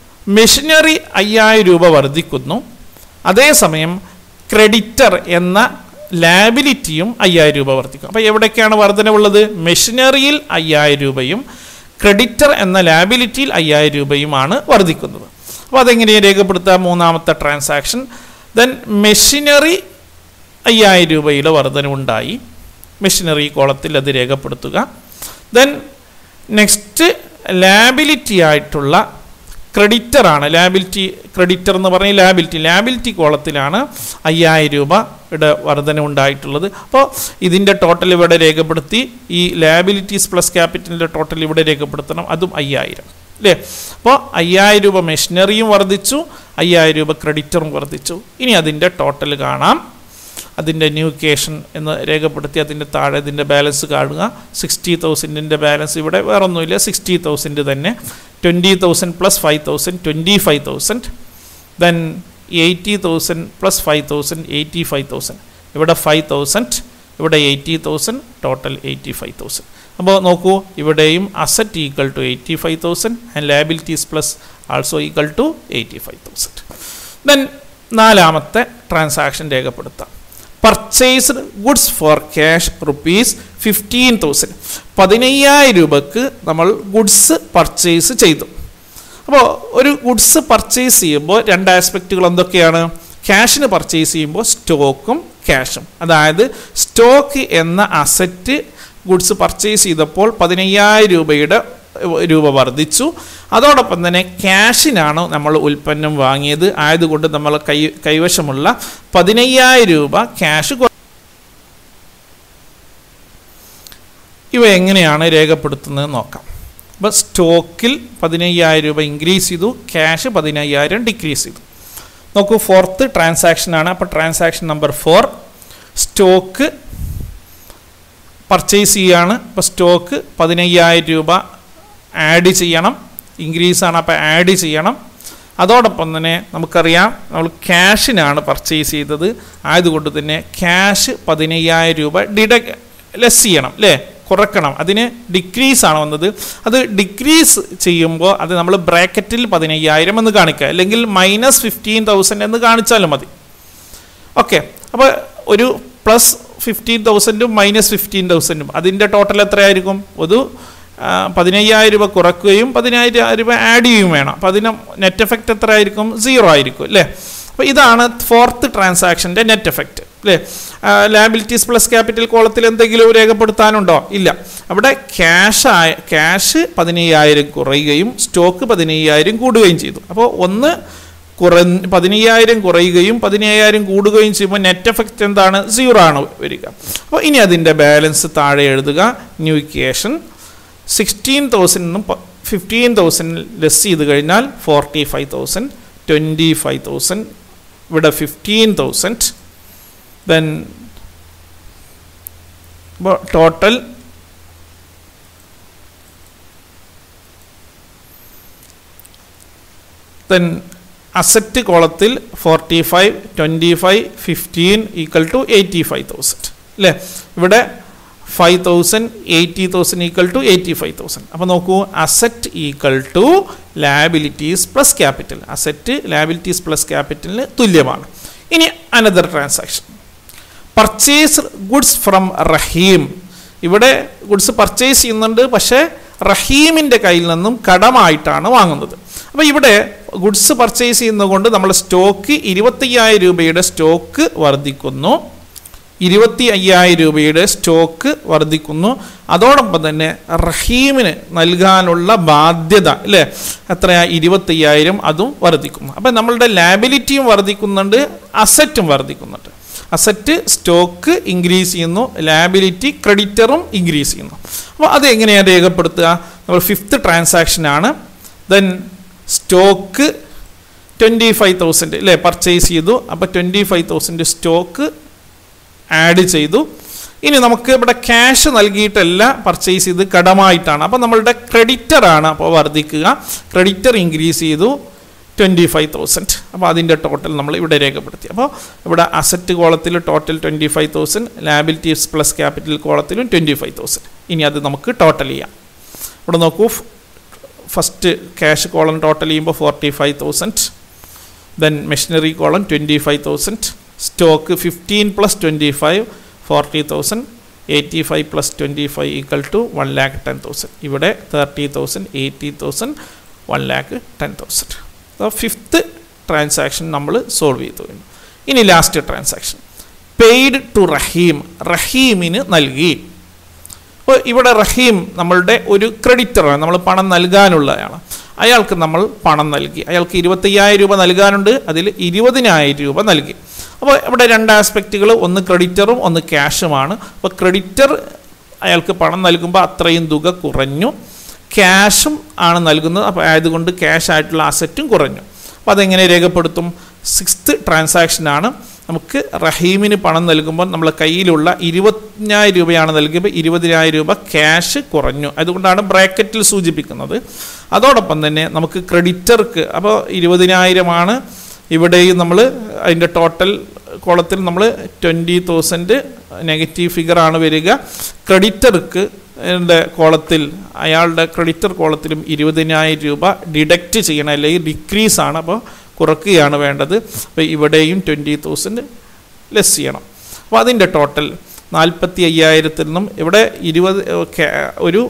മെഷീനറി അയ്യായിരം രൂപ വർദ്ധിക്കുന്നു അതേസമയം ക്രെഡിറ്റർ എന്ന ലാബിലിറ്റിയും അയ്യായിരം രൂപ വർദ്ധിക്കും അപ്പോൾ എവിടേക്കാണ് വർധനവുള്ളത് മെഷീനറിയിൽ അയ്യായിരം രൂപയും ക്രെഡിറ്റർ എന്ന ലാബിലിറ്റിയിൽ അയ്യായിരം രൂപയുമാണ് വർദ്ധിക്കുന്നത് അപ്പോൾ അതെങ്ങനെയാണ് രേഖപ്പെടുത്തുക മൂന്നാമത്തെ ട്രാൻസാക്ഷൻ ദെൻ മെഷീനറി അയ്യായിരം രൂപയുടെ വർധനവുണ്ടായി മെഷീനറി കോളത്തിൽ അത് രേഖപ്പെടുത്തുക ദെൻ നെക്സ്റ്റ് ലാബിലിറ്റി ആയിട്ടുള്ള ക്രെഡിറ്റർ ആണ് ലാബിലിറ്റി ക്രെഡിറ്റർ എന്ന് പറഞ്ഞാൽ ലാബിലിറ്റി ലാബിലിറ്റി കോളത്തിലാണ് അയ്യായിരം രൂപയുടെ വർധന ഉണ്ടായിട്ടുള്ളത് അപ്പോൾ ഇതിൻ്റെ ടോട്ടൽ ഇവിടെ രേഖപ്പെടുത്തി ഈ ലാബിലിറ്റീസ് പ്ലസ് ക്യാപിറ്റലിൻ്റെ ടോട്ടൽ ഇവിടെ രേഖപ്പെടുത്തണം അതും അയ്യായിരം അല്ലേ അപ്പോൾ അയ്യായിരം രൂപ മെഷീനറിയും വർദ്ധിച്ചു അയ്യായിരം രൂപ ക്രെഡിറ്ററും വർദ്ധിച്ചു ഇനി അതിൻ്റെ ടോട്ടൽ കാണാം അതിൻ്റെ ന്യൂ കേഷൻ എന്ന് രേഖപ്പെടുത്തി അതിൻ്റെ താഴെ ഇതിൻ്റെ ബാലൻസ് കാണുക സിക്സ്റ്റി തൗസൻഡിൻ്റെ ബാലൻസ് ഇവിടെ വേറെ ഒന്നുമില്ല സിക്സ്റ്റി തൗസൻഡ് തന്നെ twenty thousand plus five thousand twenty five thousand then eighty thousand plus five thousand eighty five thousand ഇവിടെ ഫൈവ് തൗസൻഡ് ഇവിടെ eighty thousand total eighty five thousand അപ്പോൾ നോക്കൂ ഇവിടെയും asset equal to eighty five thousand and liabilities plus also equal to eighty five thousand then നാലാമത്തെ transaction രേഖപ്പെടുത്താം purchased goods for cash rupees fifteen thousand പതിനയ്യായിരം രൂപക്ക് നമ്മൾ goods purchase ചെയ്തു അപ്പോൾ ഒരു ഗുഡ്സ് പർച്ചേസ് ചെയ്യുമ്പോൾ രണ്ട് ആസ്പെക്റ്റുകൾ എന്തൊക്കെയാണ് ക്യാഷിന് പർച്ചേസ് ചെയ്യുമ്പോൾ സ്റ്റോക്കും ക്യാഷും അതായത് സ്റ്റോക്ക് എന്ന അസറ്റ് ഗുഡ്സ് പർച്ചേസ് ചെയ്തപ്പോൾ പതിനയ്യായിരം രൂപയുടെ രൂപ വർദ്ധിച്ചു അതോടൊപ്പം തന്നെ ക്യാഷിനാണ് നമ്മൾ ഉൽപ്പന്നം വാങ്ങിയത് ആയതുകൊണ്ട് നമ്മൾ കൈ കൈവശമുള്ള പതിനയ്യായിരം രൂപ ക്യാഷ് കൊ- ഇവ എങ്ങനെയാണ് രേഖപ്പെടുത്തുന്നത് നോക്കാം അപ്പോൾ സ്റ്റോക്കിൽ പതിനയ്യായിരം രൂപ ഇൻക്രീസ് ചെയ്തു ക്യാഷ് പതിനയ്യായിരം ഡിക്രീസ് ചെയ്തു നോക്കൂ ഫോർത്ത് ട്രാൻസാക്ഷൻ ആണ് അപ്പോൾ transaction number four stock purchase ചെയ്യുകയാണ് അപ്പോൾ സ്റ്റോക്ക് പതിനയ്യായിരം രൂപ ആഡ് ചെയ്യണം ഇൻക്രീസ് ആണ് അപ്പോൾ ആഡ് ചെയ്യണം അതോടൊപ്പം തന്നെ നമുക്കറിയാം നമ്മൾ ക്യാഷിനാണ് പർച്ചേസ് ചെയ്തത് ആയതുകൊണ്ട് തന്നെ ക്യാഷ് പതിനയ്യായിരം രൂപ ഡിഡക് ലെസ് ചെയ്യണം അല്ലേ കുറക്കണം അതിന് ഡിക്രീസ് ആണ് വന്നത് അത് ഡിക്രീസ് ചെയ്യുമ്പോൾ അത് നമ്മൾ ബ്രാക്കറ്റിൽ പതിനയ്യായിരം എന്ന് കാണിക്കുക അല്ലെങ്കിൽ മൈനസ് ഫിഫ്റ്റീൻ തൗസൻഡ് എന്ന് കാണിച്ചാലും മതി ഓക്കെ അപ്പോൾ ഒരു പ്ലസ് ഫിഫ്റ്റീൻ തൗസൻഡും മൈനസ് ഫിഫ്റ്റീൻ തൗസൻഡും അതിൻ്റെ ടോട്ടൽ എത്രയായിരിക്കും ഒരു ആ, പതിനയ്യായിരം രൂപ കുറയ്ക്കുകയും പതിനായിരം രൂപ ആഡ് ചെയ്യുകയും വേണം അപ്പോൾ അതിന് നെറ്റ് എഫക്റ്റ് എത്ര ആയിരിക്കും സീറോ ആയിരിക്കും അല്ലേ അപ്പോൾ ഇതാണ് ഫോർത്ത് ട്രാൻസാക്ഷൻ്റെ നെറ്റ് എഫക്റ്റ് അല്ലേ ലാബിലിറ്റീസ് പ്ലസ് ക്യാപിറ്റൽ കോളത്തിൽ എന്തെങ്കിലും രേഖപ്പെടുത്താനുണ്ടോ ഇല്ല അവിടെ ക്യാഷ് ആയ ക്യാഷ് പതിനയ്യായിരം കുറയുകയും സ്റ്റോക്ക് പതിനയ്യായിരം കൂടുകയും ചെയ്തു അപ്പോൾ ഒന്ന് കുറ പതിനയ്യായിരം കുറയുകയും പതിനയ്യായിരം കൂടുകയും ചെയ്യുമ്പോൾ നെറ്റ് എഫക്റ്റ് എന്താണ് സീറോ ആണ് വരിക അപ്പോൾ ഇനി അതിൻ്റെ ബാലൻസ് താഴെ എഴുതുക ന്യൂ ഇക്വേഷൻ സിക്സ്റ്റീൻ തൗസൻഡ് നിന്നും ഫിഫ്റ്റീൻ തൗസൻഡ് ലെസ് ചെയ്ത് കഴിഞ്ഞാൽ forty five thousand twenty five thousand ഇവിടെ fifteen thousand then total then asset കോളത്തിൽ forty five twenty five fifteen equal to eighty five thousand അല്ലേ ഇവിടെ five thousand eighty thousand equal to eighty five thousand അപ്പോൾ നോക്കൂ asset equal to liabilities plus capital asset liabilities plus ക്യാപിറ്റലിന് തുല്യമാണ് ഇനി another transaction purchase goods from Rahim ഇവിടെ goods purchase ചെയ്യുന്നുണ്ട് പക്ഷേ റഹീമിൻ്റെ കയ്യിൽ നിന്നും കടമായിട്ടാണ് വാങ്ങുന്നത് അപ്പോൾ ഇവിടെ ഗുഡ്സ് പർച്ചേസ് ചെയ്യുന്നതുകൊണ്ട് നമ്മൾ സ്റ്റോക്ക് ഇരുപത്തയ്യായിരം രൂപയുടെ സ്റ്റോക്ക് വർദ്ധിക്കുന്നു ഇരുപത്തി അയ്യായിരം രൂപയുടെ സ്റ്റോക്ക് വർദ്ധിക്കുന്നു അതോടൊപ്പം തന്നെ റഹീമിന് നൽകാനുള്ള ബാധ്യത അല്ലേ എത്രയാ ഇരുപത്തയ്യായിരം അതും വർദ്ധിക്കുന്നു അപ്പം നമ്മളുടെ ലാബിലിറ്റിയും വർദ്ധിക്കുന്നുണ്ട് അസറ്റും വർദ്ധിക്കുന്നുണ്ട് അസറ്റ് സ്റ്റോക്ക് ഇൻക്രീസ് ചെയ്യുന്നു ലാബിലിറ്റി ക്രെഡിറ്ററും ഇൻക്രീസ് ചെയ്യുന്നു അപ്പോൾ അത് എങ്ങനെയാണ് രേഖപ്പെടുത്തുക നമ്മൾ ഫിഫ്ത്ത് ട്രാൻസാക്ഷനാണ് then stock twenty five thousand അല്ലേ പർച്ചേസ് ചെയ്തു അപ്പോൾ twenty five thousand stock add ചെയ്തു ഇനി നമുക്ക് ഇവിടെ ക്യാഷ് നൽകിയിട്ടല്ല പർച്ചേസ് ചെയ്ത് കടമായിട്ടാണ് അപ്പോൾ നമ്മളുടെ ക്രെഡിറ്റർ ആണ് അപ്പോൾ വർദ്ധിക്കുക ക്രെഡിറ്റർ ഇൻക്രീസ് ചെയ്തു ട്വൻറ്റി ഫൈവ് തൗസൻഡ് അപ്പോൾ അതിൻ്റെ ടോട്ടൽ നമ്മൾ ഇവിടെ രേഖപ്പെടുത്തി അപ്പോൾ ഇവിടെ അസറ്റ് കോളത്തിൽ total twenty five thousand liabilities plus capital കോളത്തിലും ട്വൻറ്റി ഫൈവ് തൗസൻഡ് ഇനി അത് നമുക്ക് ടോട്ടൽ ചെയ്യാം ഇവിടെ നോക്കൂ ഫസ്റ്റ് ക്യാഷ് കോളം ടോട്ടൽ ചെയ്യുമ്പോൾ forty five thousand then machinery column twenty five thousand stock fifteen plus twenty five forty thousand eighty five plus twenty five equal to one lakh ten thousand ഇവിടെ thirty thousand eighty thousand one lakh ten thousand fifth transaction നമ്മൾ solve ചെയ്തു കഴിഞ്ഞു ഇനി last transaction paid to Rahim റഹീമിന് നൽകി അപ്പോൾ ഇവിടെ റഹീം നമ്മളുടെ ഒരു ക്രെഡിറ്ററാണ് നമ്മൾ പണം നൽകാനുള്ളതാണ് അയാൾക്ക് നമ്മൾ പണം നൽകി അയാൾക്ക് ഇരുപത്തയ്യായിരം രൂപ നൽകാനുണ്ട് അതിൽ ഇരുപതിനായിരം രൂപ നൽകി അപ്പോൾ ഇവിടെ രണ്ട് ആസ്പെക്റ്റുകൾ ഒന്ന് ക്രെഡിറ്ററും ഒന്ന് ക്യാഷുമാണ് അപ്പോൾ ക്രെഡിറ്റർ അയാൾക്ക് പണം നൽകുമ്പോൾ അത്രയും തുക കുറഞ്ഞു ക്യാഷും ആണ് നൽകുന്നത് അപ്പോൾ ആയതുകൊണ്ട് ക്യാഷ് ആയിട്ടുള്ള അസറ്റും കുറഞ്ഞു അപ്പോൾ അതെങ്ങനെ രേഖപ്പെടുത്തും സിക്സ്ത് ട്രാൻസാക്ഷനാണ് നമുക്ക് റഹീമിന് പണം നൽകുമ്പോൾ നമ്മളെ കയ്യിലുള്ള ഇരുപതിനായിരം രൂപയാണ് നൽകിയപ്പോൾ ഇരുപതിനായിരം രൂപ ക്യാഷ് കുറഞ്ഞു അതുകൊണ്ടാണ് ബ്രാക്കറ്റിൽ സൂചിപ്പിക്കുന്നത് അതോടൊപ്പം തന്നെ നമുക്ക് ക്രെഡിറ്റർക്ക് അപ്പോൾ ഇരുപതിനായിരമാണ് ഇവിടെയും നമ്മൾ അതിൻ്റെ ടോട്ടൽ കോളത്തിൽ നമ്മൾ ട്വൻറ്റി തൗസൻഡ് നെഗറ്റീവ് ഫിഗറാണ് വരിക ക്രെഡിറ്റർക്ക് ൻ്റെ കോളത്തിൽ അയാളുടെ ക്രെഡിറ്റർ കോളത്തിലും ഇരുപതിനായിരം രൂപ ഡിഡക്റ്റ് ചെയ്യണം അല്ലെങ്കിൽ ഡിക്രീസ് ആണ് അപ്പോൾ കുറയ്ക്കുകയാണ് വേണ്ടത് അപ്പോൾ ഇവിടെയും ട്വൻറ്റി തൗസൻഡ് ലെസ് ചെയ്യണം അപ്പോൾ അതിൻ്റെ ടോട്ടൽ നാൽപ്പത്തി അയ്യായിരത്തിൽ നിന്നും ഇവിടെ ഇരുപത് ഒരു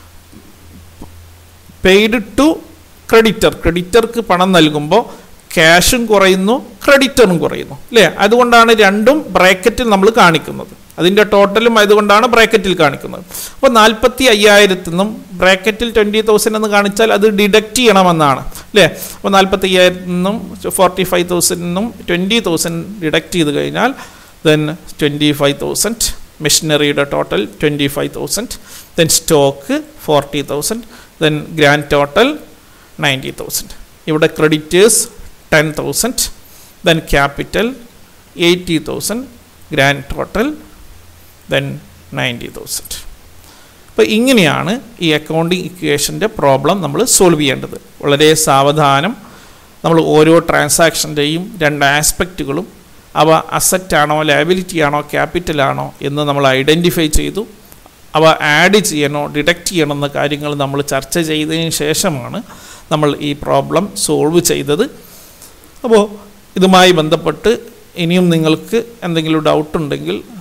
പെയ്ഡ് ടു ക്രെഡിറ്റർ ക്രെഡിറ്റർക്ക് പണം നൽകുമ്പോൾ ക്യാഷും കുറയുന്നു ക്രെഡിറ്ററും കുറയുന്നു അല്ലേ അതുകൊണ്ടാണ് രണ്ടും ബ്രാക്കറ്റിൽ നമ്മൾ കാണിക്കുന്നത് അതിൻ്റെ ടോട്ടലും അതുകൊണ്ടാണ് ബ്രാക്കറ്റിൽ കാണിക്കുന്നത് അപ്പോൾ നാൽപ്പത്തി അയ്യായിരത്തിൽ നിന്നും ബ്രാക്കറ്റിൽ ട്വൻറ്റി തൗസൻഡ് എന്ന് കാണിച്ചാൽ അത് ഡിഡക്റ്റ് ചെയ്യണമെന്നാണ് അല്ലേ അപ്പോൾ നാൽപ്പത്തി അയ്യായിരത്തിൽ നിന്നും ഫോർട്ടി ഫൈവ് തൗസൻഡിൽ നിന്നും ട്വൻറ്റി തൗസൻഡ് ഡിഡക്റ്റ് ചെയ്ത് കഴിഞ്ഞാൽ ദെൻ ട്വൻറ്റി ഫൈവ് തൗസൻഡ് മെഷീനറിയുടെ total twenty five thousand then stock forty thousand then grand total ninety thousand ഇവിടെ creditors ten thousand then capital eighty thousand grand total then ninety thousand അപ്പോൾ ഇങ്ങനെയാണ് ഈ accounting ഇക്വേഷൻ്റെ problem നമ്മൾ solve ചെയ്യേണ്ടത് വളരെ സാവധാനം നമ്മൾ ഓരോ ട്രാൻസാക്ഷൻ്റെയും രണ്ട് ആസ്പെക്റ്റുകളും അവ അസറ്റാണോ ലയബിലിറ്റി ആണോ ക്യാപിറ്റൽ ആണോ എന്ന് നമ്മൾ ഐഡൻറ്റിഫൈ ചെയ്തു അവ ആഡ് ചെയ്യണോ ഡിഡക്റ്റ് ചെയ്യണോ എന്ന കാര്യങ്ങൾ നമ്മൾ ചർച്ച ചെയ്തതിന് ശേഷമാണ് നമ്മൾ ഈ പ്രോബ്ലം സോൾവ് ചെയ്തത് അപ്പോൾ ഇതുമായി ബന്ധപ്പെട്ട് ഇനിയും നിങ്ങൾക്ക് എന്തെങ്കിലും ഡൗട്ട് ഉണ്ടെങ്കിൽ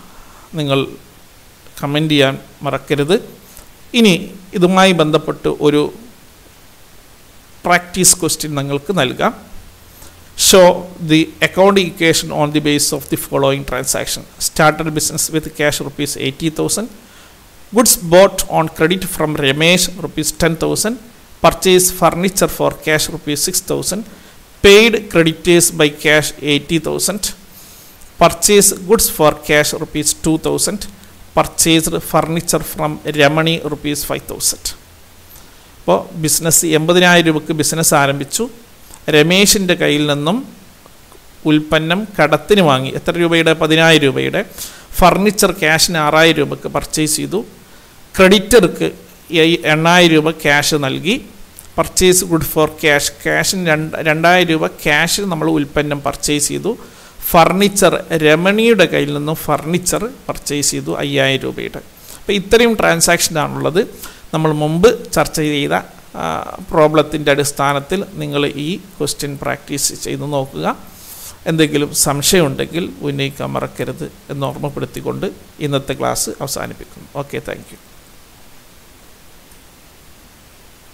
നിങ്ങൾ കമൻ്റ് ചെയ്യാൻ മറക്കരുത് ഇനി ഇതുമായി ബന്ധപ്പെട്ട് ഒരു പ്രാക്ടീസ് ക്വസ്റ്റ്യൻ നിങ്ങൾക്ക് നൽകാം show the account equation on the base of the following transaction started business with cash rupees eighty thousand goods bought on credit from Ramesh rupees ten thousand purchase furniture for cash rupees six thousand paid creditors by cash eighty thousand purchase goods for cash rupees two thousand purchased furniture from Ramani rupees five thousand അപ്പോൾ business എൺപതിനായിരം രൂപയ്ക്ക് business ആരംഭിച്ചു രമേശിൻ്റെ കയ്യിൽ നിന്നും ഉൽപ്പന്നം കടത്തിന് വാങ്ങി എത്ര രൂപയുടെ പതിനായിരം രൂപയുടെ ഫർണിച്ചർ ക്യാഷിന് ആറായിരം രൂപയ്ക്ക് പർച്ചേസ് ചെയ്തു ക്രെഡിറ്റർക്ക് എണ്ണായിരം രൂപ ക്യാഷ് നൽകി പർച്ചേസ് ഗുഡ് ഫോർ ക്യാഷ് ക്യാഷിന് രണ്ട് രണ്ടായിരം രൂപ ക്യാഷ് നമ്മൾ ഉൽപ്പന്നം പർച്ചേസ് ചെയ്തു ഫർണിച്ചർ രമണിയുടെ കയ്യിൽ നിന്നും ഫർണിച്ചർ പർച്ചേസ് ചെയ്തു അയ്യായിരം രൂപയുടെ അപ്പോൾ ഇത്രയും ട്രാൻസാക്ഷനാണുള്ളത് നമ്മൾ മുമ്പ് ചർച്ച ചെയ്ത പ്രോബ്ലത്തിൻ്റെ അടിസ്ഥാനത്തിൽ നിങ്ങൾ ഈ ക്വസ്റ്റ്യൻ പ്രാക്ടീസ് ചെയ്ത് നോക്കുക എന്തെങ്കിലും സംശയമുണ്ടെങ്കിൽ ഉന്നയിക്കാൻ മറക്കരുത് എന്ന് ഓർമ്മപ്പെടുത്തിക്കൊണ്ട് ഇന്നത്തെ ക്ലാസ് അവസാനിപ്പിക്കുന്നു ഓക്കെ താങ്ക്